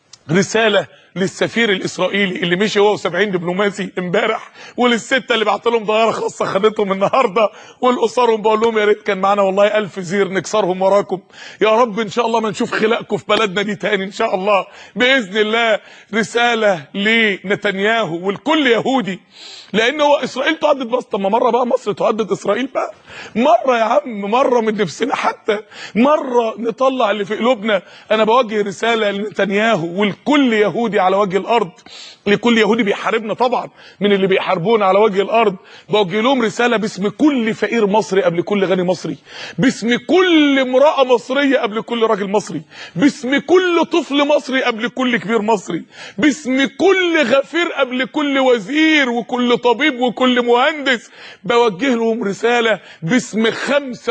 رساله للسفير الاسرائيلي اللي مشي هو و70 دبلوماسي امبارح وللسته اللي بعت لهم طياره خاصه خدتهم النهارده والاسرهم بقول لهم يا ريت كان معانا والله ألف زير نكسرهم وراكم يا رب ان شاء الله ما نشوف خلاقكم في بلدنا دي تاني ان شاء الله باذن الله رساله لنتنياهو والكل يهودي لان هو اسرائيل تهدد بس طب ما مره بقى مصر تهدد اسرائيل بقى مره يا عم مره من نفسنا حتى مره نطلع اللي في قلوبنا انا بوجه رساله لنتنياهو والكل يهودي على وجه الارض لكل يهودي بيحاربنا طبعا من اللي بيحاربونا على وجه الارض بوجه لهم رساله باسم كل فقير مصري قبل كل غني مصري باسم كل امراه مصريه قبل كل راجل مصري باسم كل طفل مصري قبل كل كبير مصري باسم كل غفير قبل كل وزير وكل طبيب وكل مهندس بوجه لهم رساله باسم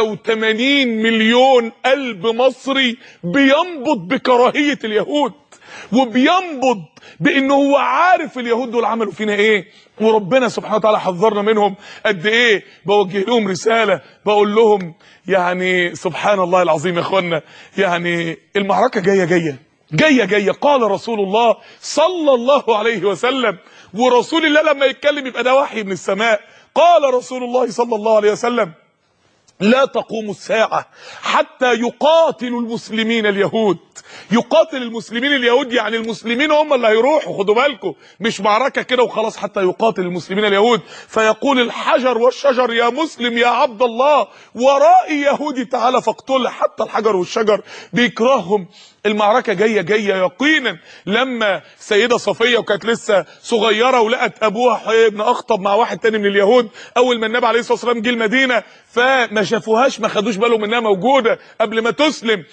85 مليون قلب مصري بينبض بكراهيه اليهود وبينبض بان هو عارف اليهود دول عملوا فينا ايه وربنا سبحانه وتعالى حذرنا منهم قد ايه بوجه لهم رساله بقول لهم يعني سبحان الله العظيم يا اخوانا يعني المعركه جايه جايه جايه جايه قال رسول الله صلى الله عليه وسلم ورسول الله لما يتكلم يبقى ده وحي من السماء قال رسول الله صلى الله عليه وسلم لا تقوم الساعة حتى يقاتل المسلمين اليهود يقاتل المسلمين اليهود يعني المسلمين هم اللي هيروحوا خدوا بالكم مش معركة كده وخلاص حتى يقاتل المسلمين اليهود فيقول الحجر والشجر يا مسلم يا عبد الله ورائي يهودي تعالى فاقتله حتى الحجر والشجر بيكرههم المعركة جاية جاية يقينا لما سيدة صفية وكانت لسه صغيرة ولقت ابوها حيي بن اخطب مع واحد تاني من اليهود اول ما النبي عليه الصلاة والسلام جه المدينة فما شافوهاش ما خدوش بالهم انها موجودة قبل ما تسلم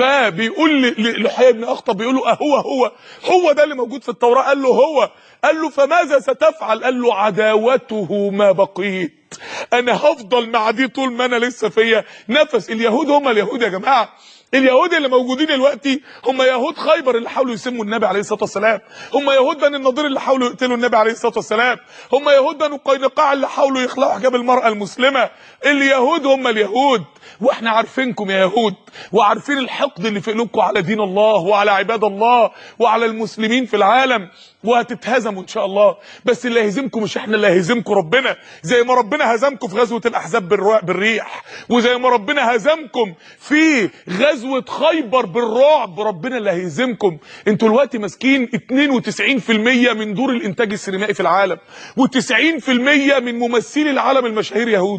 فبيقول لحيي بن اخطب بيقول له اهو هو هو ده اللي موجود في التوراة قال له هو قال له فماذا ستفعل قال له عداوته ما بقيت انا هفضل مع دي طول ما انا لسه فيا نفس اليهود هم اليهود يا جماعه اليهود اللي موجودين دلوقتي هم يهود خيبر اللي حاولوا يسموا النبي عليه الصلاه والسلام هم يهود بني النضير اللي حاولوا يقتلوا النبي عليه الصلاه والسلام هم يهود بني قينقاع اللي حاولوا يخلعوا حجاب المراه المسلمه اليهود هم اليهود واحنا عارفينكم يا يهود وعارفين الحقد اللي في قلوبكم على دين الله وعلى عباد الله وعلى المسلمين في العالم وهتتهزموا ان شاء الله بس اللي هيهزمكم مش احنا اللي هيهزمكم ربنا زي ما ربنا هزمكم في غزوه الاحزاب بالريح وزي ما ربنا هزمكم في غزوه خيبر بالرعب ربنا اللي هيهزمكم انتوا دلوقتي ماسكين 92% من دور الانتاج السينمائي في العالم و90% من ممثلي العالم المشاهير يهود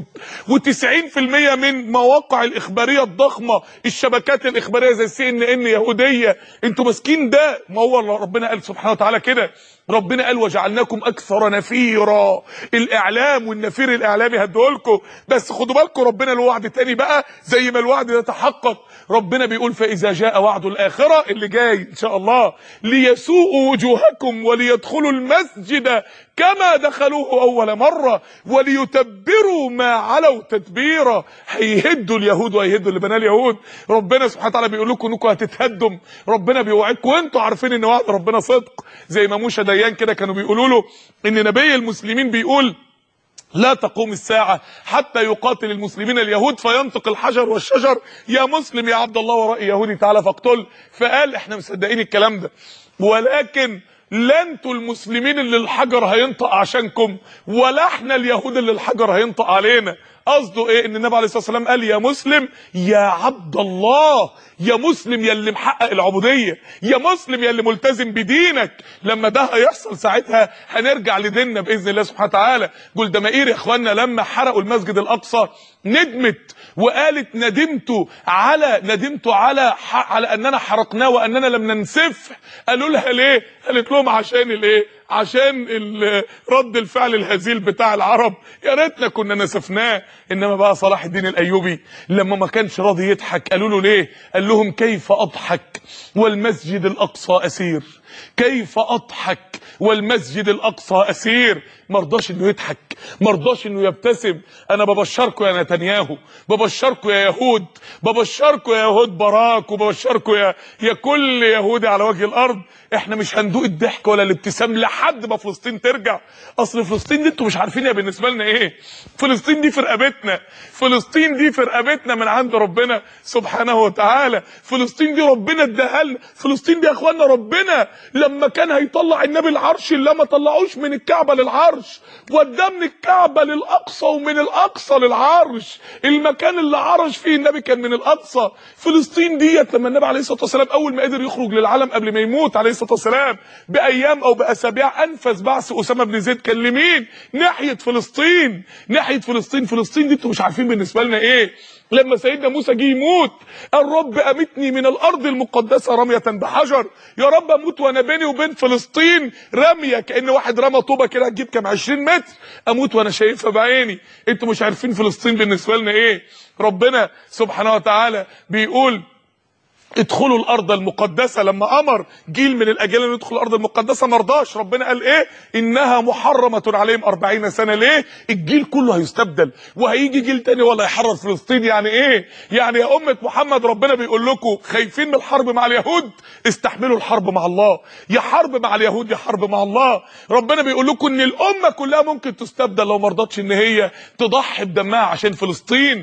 و90% من مواقع الاخباريه الضخمه الشبكات الاخباريه زي سي ان ان يهوديه انتوا ماسكين ده ما هو ربنا قال سبحانه وتعالى كده ربنا قال وجعلناكم اكثر نفيرا الاعلام والنفير الاعلامي هديهولكم بس خدوا بالكم ربنا له وعد تاني بقى زي ما الوعد ده تحقق ربنا بيقول فاذا جاء وعد الاخره اللي جاي ان شاء الله ليسوءوا وجوهكم وليدخلوا المسجد كما دخلوه اول مره وليتبروا ما علوا تتبيرا هيهدوا اليهود وهيهدوا اللي بناه اليهود ربنا سبحانه وتعالى بيقول لكم انكم هتتهدم ربنا بيوعدكم وانتوا عارفين ان وعد ربنا صدق زي ما موشى ديان كده كانوا بيقولوا له ان نبي المسلمين بيقول لا تقوم الساعة حتى يقاتل المسلمين اليهود فينطق الحجر والشجر يا مسلم يا عبد الله ورائي يهودي تعالى فاقتل فقال احنا مصدقين الكلام ده ولكن لا انتوا المسلمين اللي الحجر هينطق عشانكم ولا احنا اليهود اللي الحجر هينطق علينا قصده ايه ان النبي عليه الصلاه والسلام قال يا مسلم يا عبد الله يا مسلم يا اللي محقق العبوديه يا مسلم يا اللي ملتزم بدينك لما ده هيحصل ساعتها هنرجع لديننا باذن الله سبحانه وتعالى جول دمائير يا اخواننا لما حرقوا المسجد الاقصى ندمت وقالت ندمت على ندمت على على اننا حرقناه واننا لم ننسفه قالوا لها ليه قالت لهم عشان الايه عشان رد الفعل الهزيل بتاع العرب يا ريتنا كنا نسفناه انما بقى صلاح الدين الايوبي لما ما كانش راضي يضحك قالوا له ليه قال لهم كيف اضحك والمسجد الاقصى اسير كيف اضحك والمسجد الاقصى اسير مرضاش انه يضحك مرضاش انه يبتسم انا ببشركم يا نتنياهو ببشركم يا يهود ببشركم يا يهود باراك وببشركم يا يا كل يهودي على وجه الارض احنا مش هندوق الضحك ولا الابتسام لحد ما فلسطين ترجع اصل فلسطين دي انتوا مش عارفين يا بالنسبه لنا ايه فلسطين دي في رقبتنا فلسطين دي في رقبتنا من عند ربنا سبحانه وتعالى فلسطين دي ربنا اداها لنا فلسطين دي يا اخوانا ربنا لما كان هيطلع النبي العرش اللي ما طلعوش من الكعبه للعرش وداه من الكعبه للاقصى ومن الاقصى للعرش المكان اللي عرش فيه النبي كان من الاقصى فلسطين ديت لما النبي عليه الصلاه والسلام اول ما قدر يخرج للعالم قبل ما يموت عليه الصلاه والسلام بايام او باسابيع انفذ بعث اسامه بن زيد كان لمين ناحيه فلسطين ناحيه فلسطين فلسطين دي انتوا مش عارفين بالنسبه لنا ايه لما سيدنا موسى جه يموت الرب امتني من الارض المقدسه رميه بحجر يا رب اموت وانا بيني وبين فلسطين رميه كان واحد رمى طوبه كده هتجيب كام 20 متر اموت وانا شايفها بعيني انتوا مش عارفين فلسطين بالنسبه لنا ايه ربنا سبحانه وتعالى بيقول ادخلوا الارض المقدسه لما امر جيل من الاجيال ان يدخل الارض المقدسه ما رضاش ربنا قال ايه انها محرمه عليهم 40 سنه ليه الجيل كله هيستبدل وهيجي جيل تاني ولا يحرر فلسطين يعني ايه يعني يا امه محمد ربنا بيقول لكم خايفين من الحرب مع اليهود استحملوا الحرب مع الله يا حرب مع اليهود يا حرب مع الله ربنا بيقول لكم ان الامه كلها ممكن تستبدل لو ما رضتش ان هي تضحي بدمها عشان فلسطين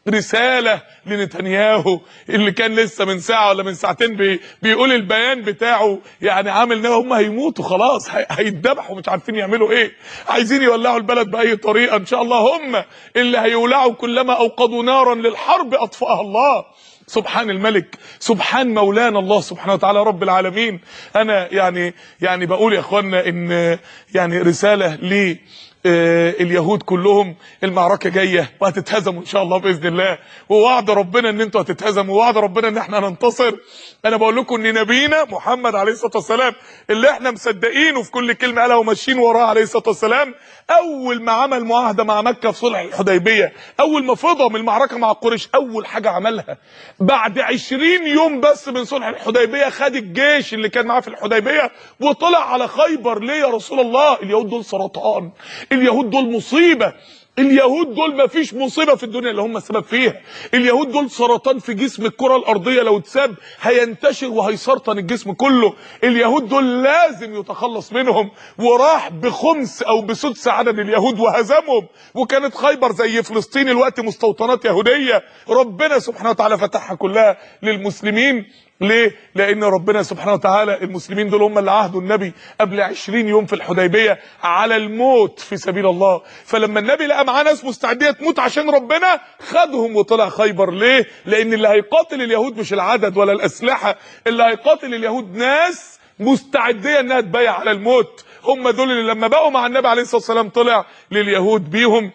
رسالة لنتنياهو اللي كان لسه من ساعة ولا من ساعتين بي بيقول البيان بتاعه يعني عامل ان هم هيموتوا خلاص هي- هيتذبحوا مش عارفين يعملوا ايه عايزين يولعوا البلد بأي طريقة ان شاء الله هم اللي هيولعوا كلما اوقدوا نارا للحرب اطفأها الله سبحان الملك سبحان مولانا الله سبحانه وتعالى رب العالمين انا يعني يعني بقول يا اخوانا ان يعني رسالة لي آه، اليهود كلهم المعركه جايه وهتتهزموا ان شاء الله باذن الله ووعد ربنا ان انتوا هتتهزموا ووعد ربنا ان احنا هننتصر انا بقول لكم ان نبينا محمد عليه الصلاه والسلام اللي احنا مصدقينه في كل كلمه قالها وماشيين وراه عليه الصلاه والسلام اول ما عمل معاهده مع مكه في صلح الحديبيه اول ما فضى من المعركه مع قريش اول حاجه عملها بعد 20 يوم بس من صلح الحديبيه خد الجيش اللي كان معاه في الحديبيه وطلع على خيبر ليه يا رسول الله اليهود دول سرطان اليهود دول مصيبه اليهود دول ما فيش مصيبه في الدنيا اللي هم السبب فيها اليهود دول سرطان في جسم الكره الارضيه لو اتساب هينتشر وهيسرطن الجسم كله اليهود دول لازم يتخلص منهم وراح بخمس او بسدس عدد اليهود وهزمهم وكانت خيبر زي فلسطين الوقت مستوطنات يهوديه ربنا سبحانه وتعالى فتحها كلها للمسلمين ليه؟ لأن ربنا سبحانه وتعالى المسلمين دول هم اللي عهدوا النبي قبل 20 يوم في الحديبية على الموت في سبيل الله، فلما النبي لقى معاه ناس مستعدية تموت عشان ربنا خدهم وطلع خيبر، ليه؟ لأن اللي هيقاتل اليهود مش العدد ولا الأسلحة، اللي هيقاتل اليهود ناس مستعدية إنها تبايع على الموت، هم دول اللي لما بقوا مع النبي عليه الصلاة والسلام طلع لليهود بيهم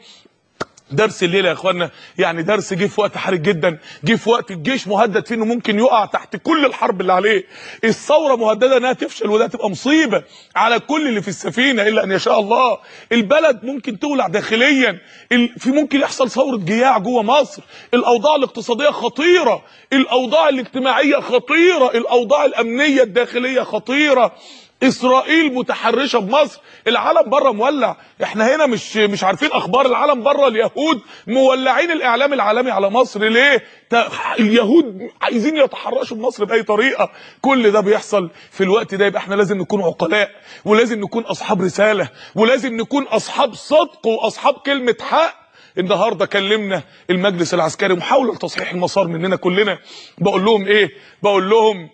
درس الليله يا اخوانا يعني درس جه في وقت حرج جدا جه في وقت الجيش مهدد فيه انه ممكن يقع تحت كل الحرب اللي عليه الثوره مهدده انها تفشل وده تبقى مصيبه على كل اللي في السفينه الا ان يشاء الله البلد ممكن تولع داخليا ال- في ممكن يحصل ثوره جياع جوه مصر الاوضاع الاقتصاديه خطيره الاوضاع الاجتماعيه خطيره الاوضاع الامنيه الداخليه خطيره اسرائيل متحرشه بمصر العالم بره مولع احنا هنا مش مش عارفين اخبار العالم بره اليهود مولعين الاعلام العالمي على مصر ليه تا- اليهود عايزين يتحرشوا بمصر باي طريقه كل ده بيحصل في الوقت ده يبقى احنا لازم نكون عقلاء ولازم نكون اصحاب رساله ولازم نكون اصحاب صدق واصحاب كلمه حق النهارده كلمنا المجلس العسكري محاوله لتصحيح المسار مننا كلنا بقول لهم ايه بقول لهم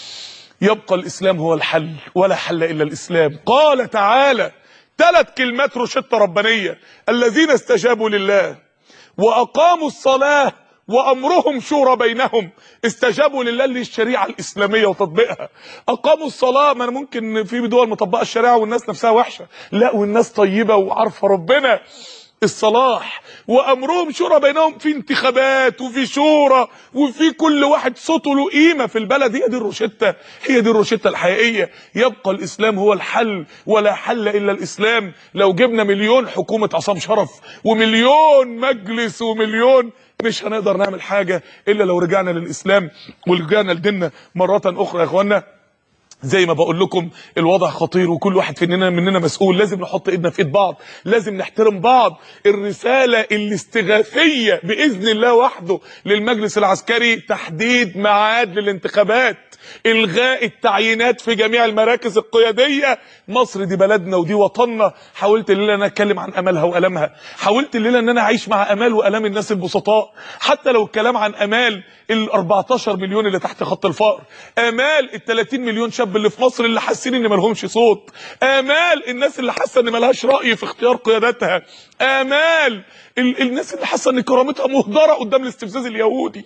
يبقى الاسلام هو الحل ولا حل الا الاسلام قال تعالى ثلاث كلمات روشته ربانيه الذين استجابوا لله واقاموا الصلاه وامرهم شورى بينهم استجابوا لله للشريعه الاسلاميه وتطبيقها اقاموا الصلاه ما انا ممكن في دول مطبقه الشريعه والناس نفسها وحشه لا والناس طيبه وعارفه ربنا الصلاح وامرهم شورى بينهم في انتخابات وفي شورى وفي كل واحد صوته له قيمه في البلد هي دي الروشته هي دي الروشته الحقيقيه يبقى الاسلام هو الحل ولا حل الا الاسلام لو جبنا مليون حكومه عصام شرف ومليون مجلس ومليون مش هنقدر نعمل حاجه الا لو رجعنا للاسلام ورجعنا لديننا مره اخرى يا اخوانا زي ما بقول لكم الوضع خطير وكل واحد فينا مننا مسؤول لازم نحط ايدنا في ايد بعض لازم نحترم بعض الرساله الاستغاثيه باذن الله وحده للمجلس العسكري تحديد ميعاد للانتخابات الغاء التعيينات في جميع المراكز القياديه مصر دي بلدنا ودي وطننا حاولت الليله ان انا اتكلم عن امالها والامها حاولت الليله ان انا اعيش مع امال والام الناس البسطاء حتى لو الكلام عن امال ال 14 مليون اللي تحت خط الفقر امال ال 30 مليون شاب اللي في مصر اللي حاسين ان مالهمش صوت امال الناس اللي حاسه ان مالهاش راي في اختيار قيادتها امال ال الناس اللي حاسه ان كرامتها مهدره قدام الاستفزاز اليهودي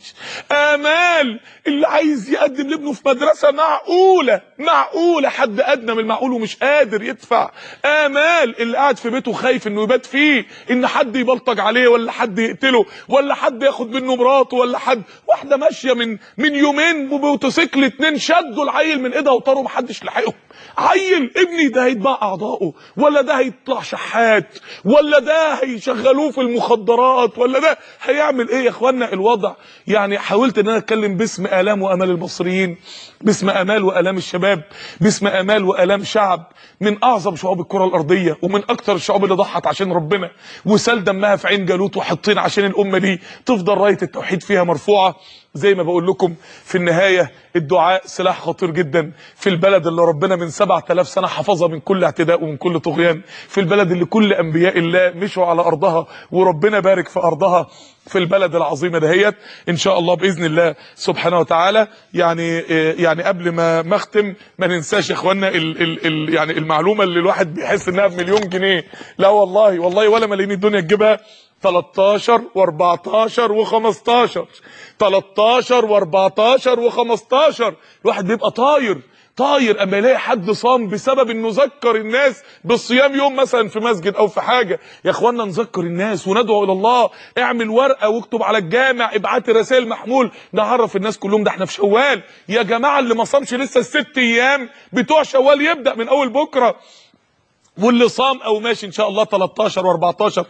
امال اللي عايز يقدم لابنه في مدرسه معقوله معقوله حد ادنى من المعقول ومش قادر يدفع امال اللي قاعد في بيته خايف انه يبات فيه ان حد يبلطج عليه ولا حد يقتله ولا حد ياخد منه مراته ولا حد واحده ماشيه من من يومين بموتوسيكل اتنين شدوا العيل من ايدها وطاروا محدش لحقهم عيل ابني ده هيتباع اعضائه ولا ده هيطلع شحات ولا ده ده هيشغلوه في المخدرات ولا ده هيعمل ايه يا اخوانا الوضع يعني حاولت ان انا اتكلم باسم الام وامال المصريين باسم امال والام الشباب باسم امال والام شعب من اعظم شعوب الكره الارضيه ومن اكتر الشعوب اللي ضحت عشان ربنا وسال دمها في عين جالوت وحطين عشان الامه دي تفضل رايه التوحيد فيها مرفوعه زي ما بقول لكم في النهاية الدعاء سلاح خطير جدا في البلد اللي ربنا من 7000 سنة حفظها من كل اعتداء ومن كل طغيان في البلد اللي كل انبياء الله مشوا على ارضها وربنا بارك في ارضها في البلد العظيمة دهيت ان شاء الله باذن الله سبحانه وتعالى يعني يعني قبل ما ما اختم ما ننساش يا اخوانا ال ال ال يعني المعلومة اللي الواحد بيحس انها بمليون جنيه لا والله والله ولا ملايين الدنيا تجيبها 13 و14 و15 13 و14 و15 الواحد بيبقى طاير طاير اما يلاقي حد صام بسبب انه ذكر الناس بالصيام يوم مثلا في مسجد او في حاجه يا اخوانا نذكر الناس وندعو الى الله اعمل ورقه واكتب على الجامع ابعت رسائل محمول نعرف الناس كلهم ده احنا في شوال يا جماعه اللي ما صامش لسه الست ايام بتوع شوال يبدا من اول بكره واللي صام او ماشي ان شاء الله 13 و14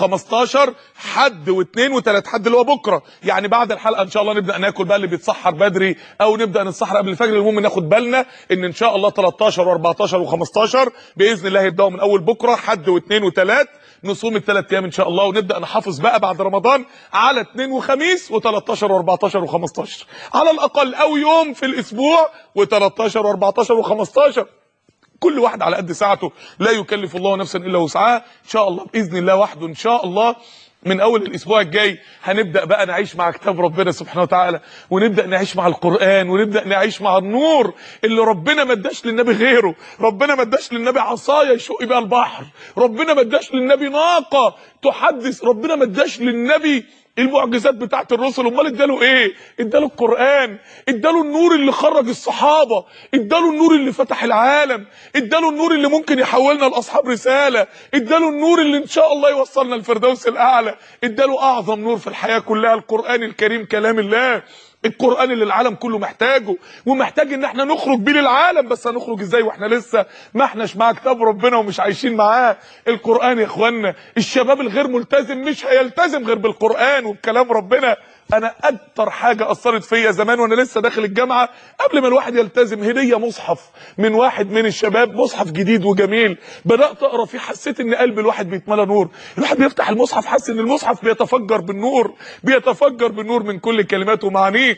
و15 حد واثنين وثلاث حد اللي هو بكره يعني بعد الحلقه ان شاء الله نبدا ناكل بقى اللي بيتسحر بدري او نبدا نتسحر قبل الفجر المهم ناخد بالنا ان ان شاء الله 13 و14 و15 باذن الله يبداوا من اول بكره حد واثنين وثلاث نصوم الثلاث ايام ان شاء الله ونبدا نحافظ بقى بعد رمضان على اثنين وخميس و13 و14 و15 على الاقل او يوم في الاسبوع و13 و14 و15 كل واحد على قد ساعته لا يكلف الله نفسا الا وسعها ان شاء الله باذن الله وحده ان شاء الله من اول الاسبوع الجاي هنبدا بقى نعيش مع كتاب ربنا سبحانه وتعالى ونبدا نعيش مع القران ونبدا نعيش مع النور اللي ربنا ما اداش للنبي غيره ربنا ما اداش للنبي عصايه يشق بيها البحر ربنا ما اداش للنبي ناقه تحدث ربنا ما اداش للنبي المعجزات بتاعت الرسل امال اداله ايه اداله القران اداله النور اللي خرج الصحابه اداله النور اللي فتح العالم اداله النور اللي ممكن يحولنا لاصحاب رساله اداله النور اللي ان شاء الله يوصلنا الفردوس الاعلى اداله اعظم نور في الحياه كلها القران الكريم كلام الله القران اللي العالم كله محتاجه ومحتاج ان احنا نخرج بيه للعالم بس هنخرج ازاي واحنا لسه ما احناش مع كتاب ربنا ومش عايشين معاه القران يا اخوانا الشباب الغير ملتزم مش هيلتزم غير بالقران وبكلام ربنا انا اكتر حاجه اثرت فيا زمان وانا لسه داخل الجامعه قبل ما الواحد يلتزم هديه مصحف من واحد من الشباب مصحف جديد وجميل بدات اقرا فيه حسيت ان قلب الواحد بيتملى نور الواحد بيفتح المصحف حاسس ان المصحف بيتفجر بالنور بيتفجر بالنور من كل كلماته ومعانيه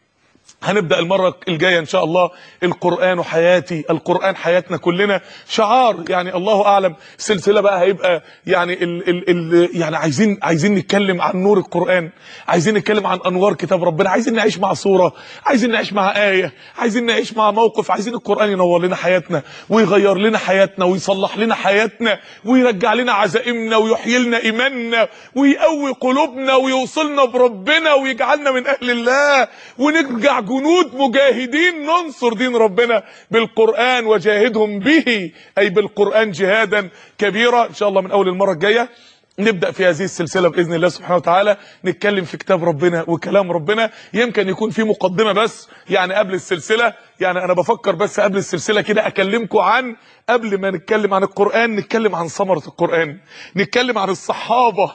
هنبدا المره الجايه ان شاء الله القران حياتي القران حياتنا كلنا شعار يعني الله اعلم سلسله بقى هيبقى يعني ال ال ال يعني عايزين عايزين نتكلم عن نور القران عايزين نتكلم عن انوار كتاب ربنا عايزين نعيش مع صوره عايزين نعيش مع ايه عايزين نعيش مع موقف عايزين القران ينور لنا حياتنا ويغير لنا حياتنا ويصلح لنا حياتنا ويرجع لنا عزائمنا ويحيي لنا ايماننا ويقوي قلوبنا ويوصلنا بربنا ويجعلنا من اهل الله ونرجع جنود مجاهدين ننصر دين ربنا بالقرآن وجاهدهم به أي بالقرآن جهادا كبيرا إن شاء الله من أول المرة الجاية نبدأ في هذه السلسلة بإذن الله سبحانه وتعالى نتكلم في كتاب ربنا وكلام ربنا يمكن يكون في مقدمة بس يعني قبل السلسلة يعني أنا بفكر بس قبل السلسلة كده أكلمكم عن قبل ما نتكلم عن القرآن نتكلم عن ثمرة القرآن نتكلم عن الصحابة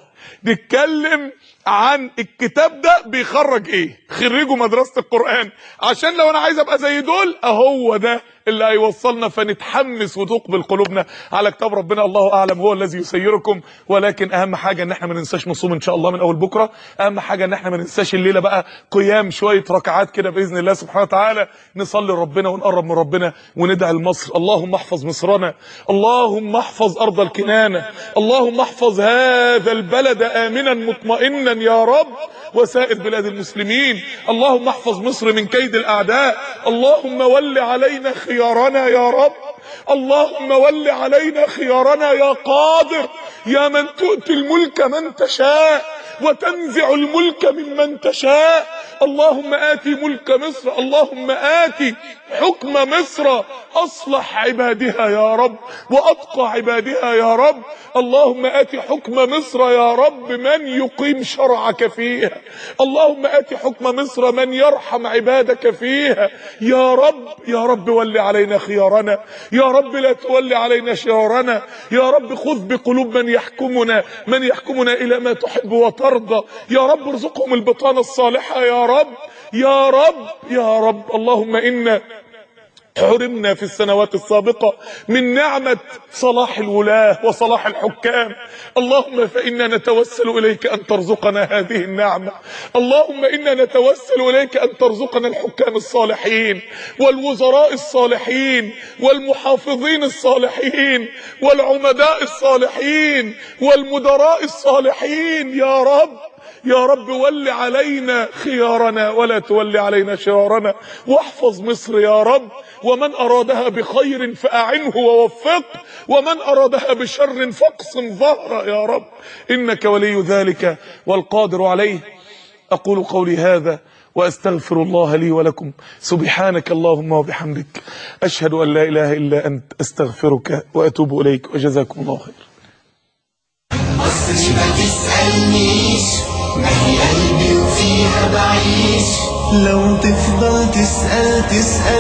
نتكلم عن الكتاب ده بيخرج ايه خريجوا مدرسة القرآن عشان لو انا عايز ابقى زي دول اهو ده اللي هيوصلنا فنتحمس وتقبل قلوبنا على كتاب ربنا الله اعلم هو الذي يسيركم ولكن اهم حاجه ان احنا ما ننساش نصوم ان شاء الله من اول بكره اهم حاجه ان احنا ما ننساش الليله بقى قيام شويه ركعات كده باذن الله سبحانه وتعالى نصلي ربنا ونقرب من ربنا وندعي لمصر اللهم احفظ مصرنا اللهم احفظ ارض الكنانه اللهم احفظ هذا البلد امنا مطمئنا يا رب وسائر بلاد المسلمين اللهم احفظ مصر من كيد الاعداء اللهم ول علينا خيارنا يا رب اللهم ول علينا خيارنا يا قادر يا من تؤتي الملك من تشاء وتنزع الملك ممن تشاء اللهم آتي ملك مصر اللهم آتي حكم مصر أصلح عبادها يا رب وأتقى عبادها يا رب اللهم آتي حكم مصر يا رب من يقيم شرعك فيها اللهم آتي حكم مصر من يرحم عبادك فيها يا رب يا رب ول علينا خيارنا يا رب لا تولي علينا شرارنا يا رب خذ بقلوب من يحكمنا من يحكمنا إلى ما تحب وترضى يا رب ارزقهم البطانة الصالحة يا رب يا رب يا رب اللهم إنا حرمنا في السنوات السابقة من نعمة صلاح الولاة وصلاح الحكام اللهم فإنا نتوسل إليك أن ترزقنا هذه النعمة اللهم إنا نتوسل إليك أن ترزقنا الحكام الصالحين والوزراء الصالحين والمحافظين الصالحين والعمداء الصالحين والمدراء الصالحين يا رب يا رب ول علينا خيارنا ولا تول علينا شرارنا واحفظ مصر يا رب ومن أرادها بخير فأعنه ووفقه ومن أرادها بشر فاقسم ظهره يا رب إنك ولي ذلك والقادر عليه أقول قولي هذا وأستغفر الله لي ولكم سبحانك اللهم وبحمدك أشهد أن لا إله إلا أنت أستغفرك وأتوب إليك وجزاكم الله خير مصر ما تسألنيش ما هي قلبي وفيها بعيش لو تفضل تسأل تسأل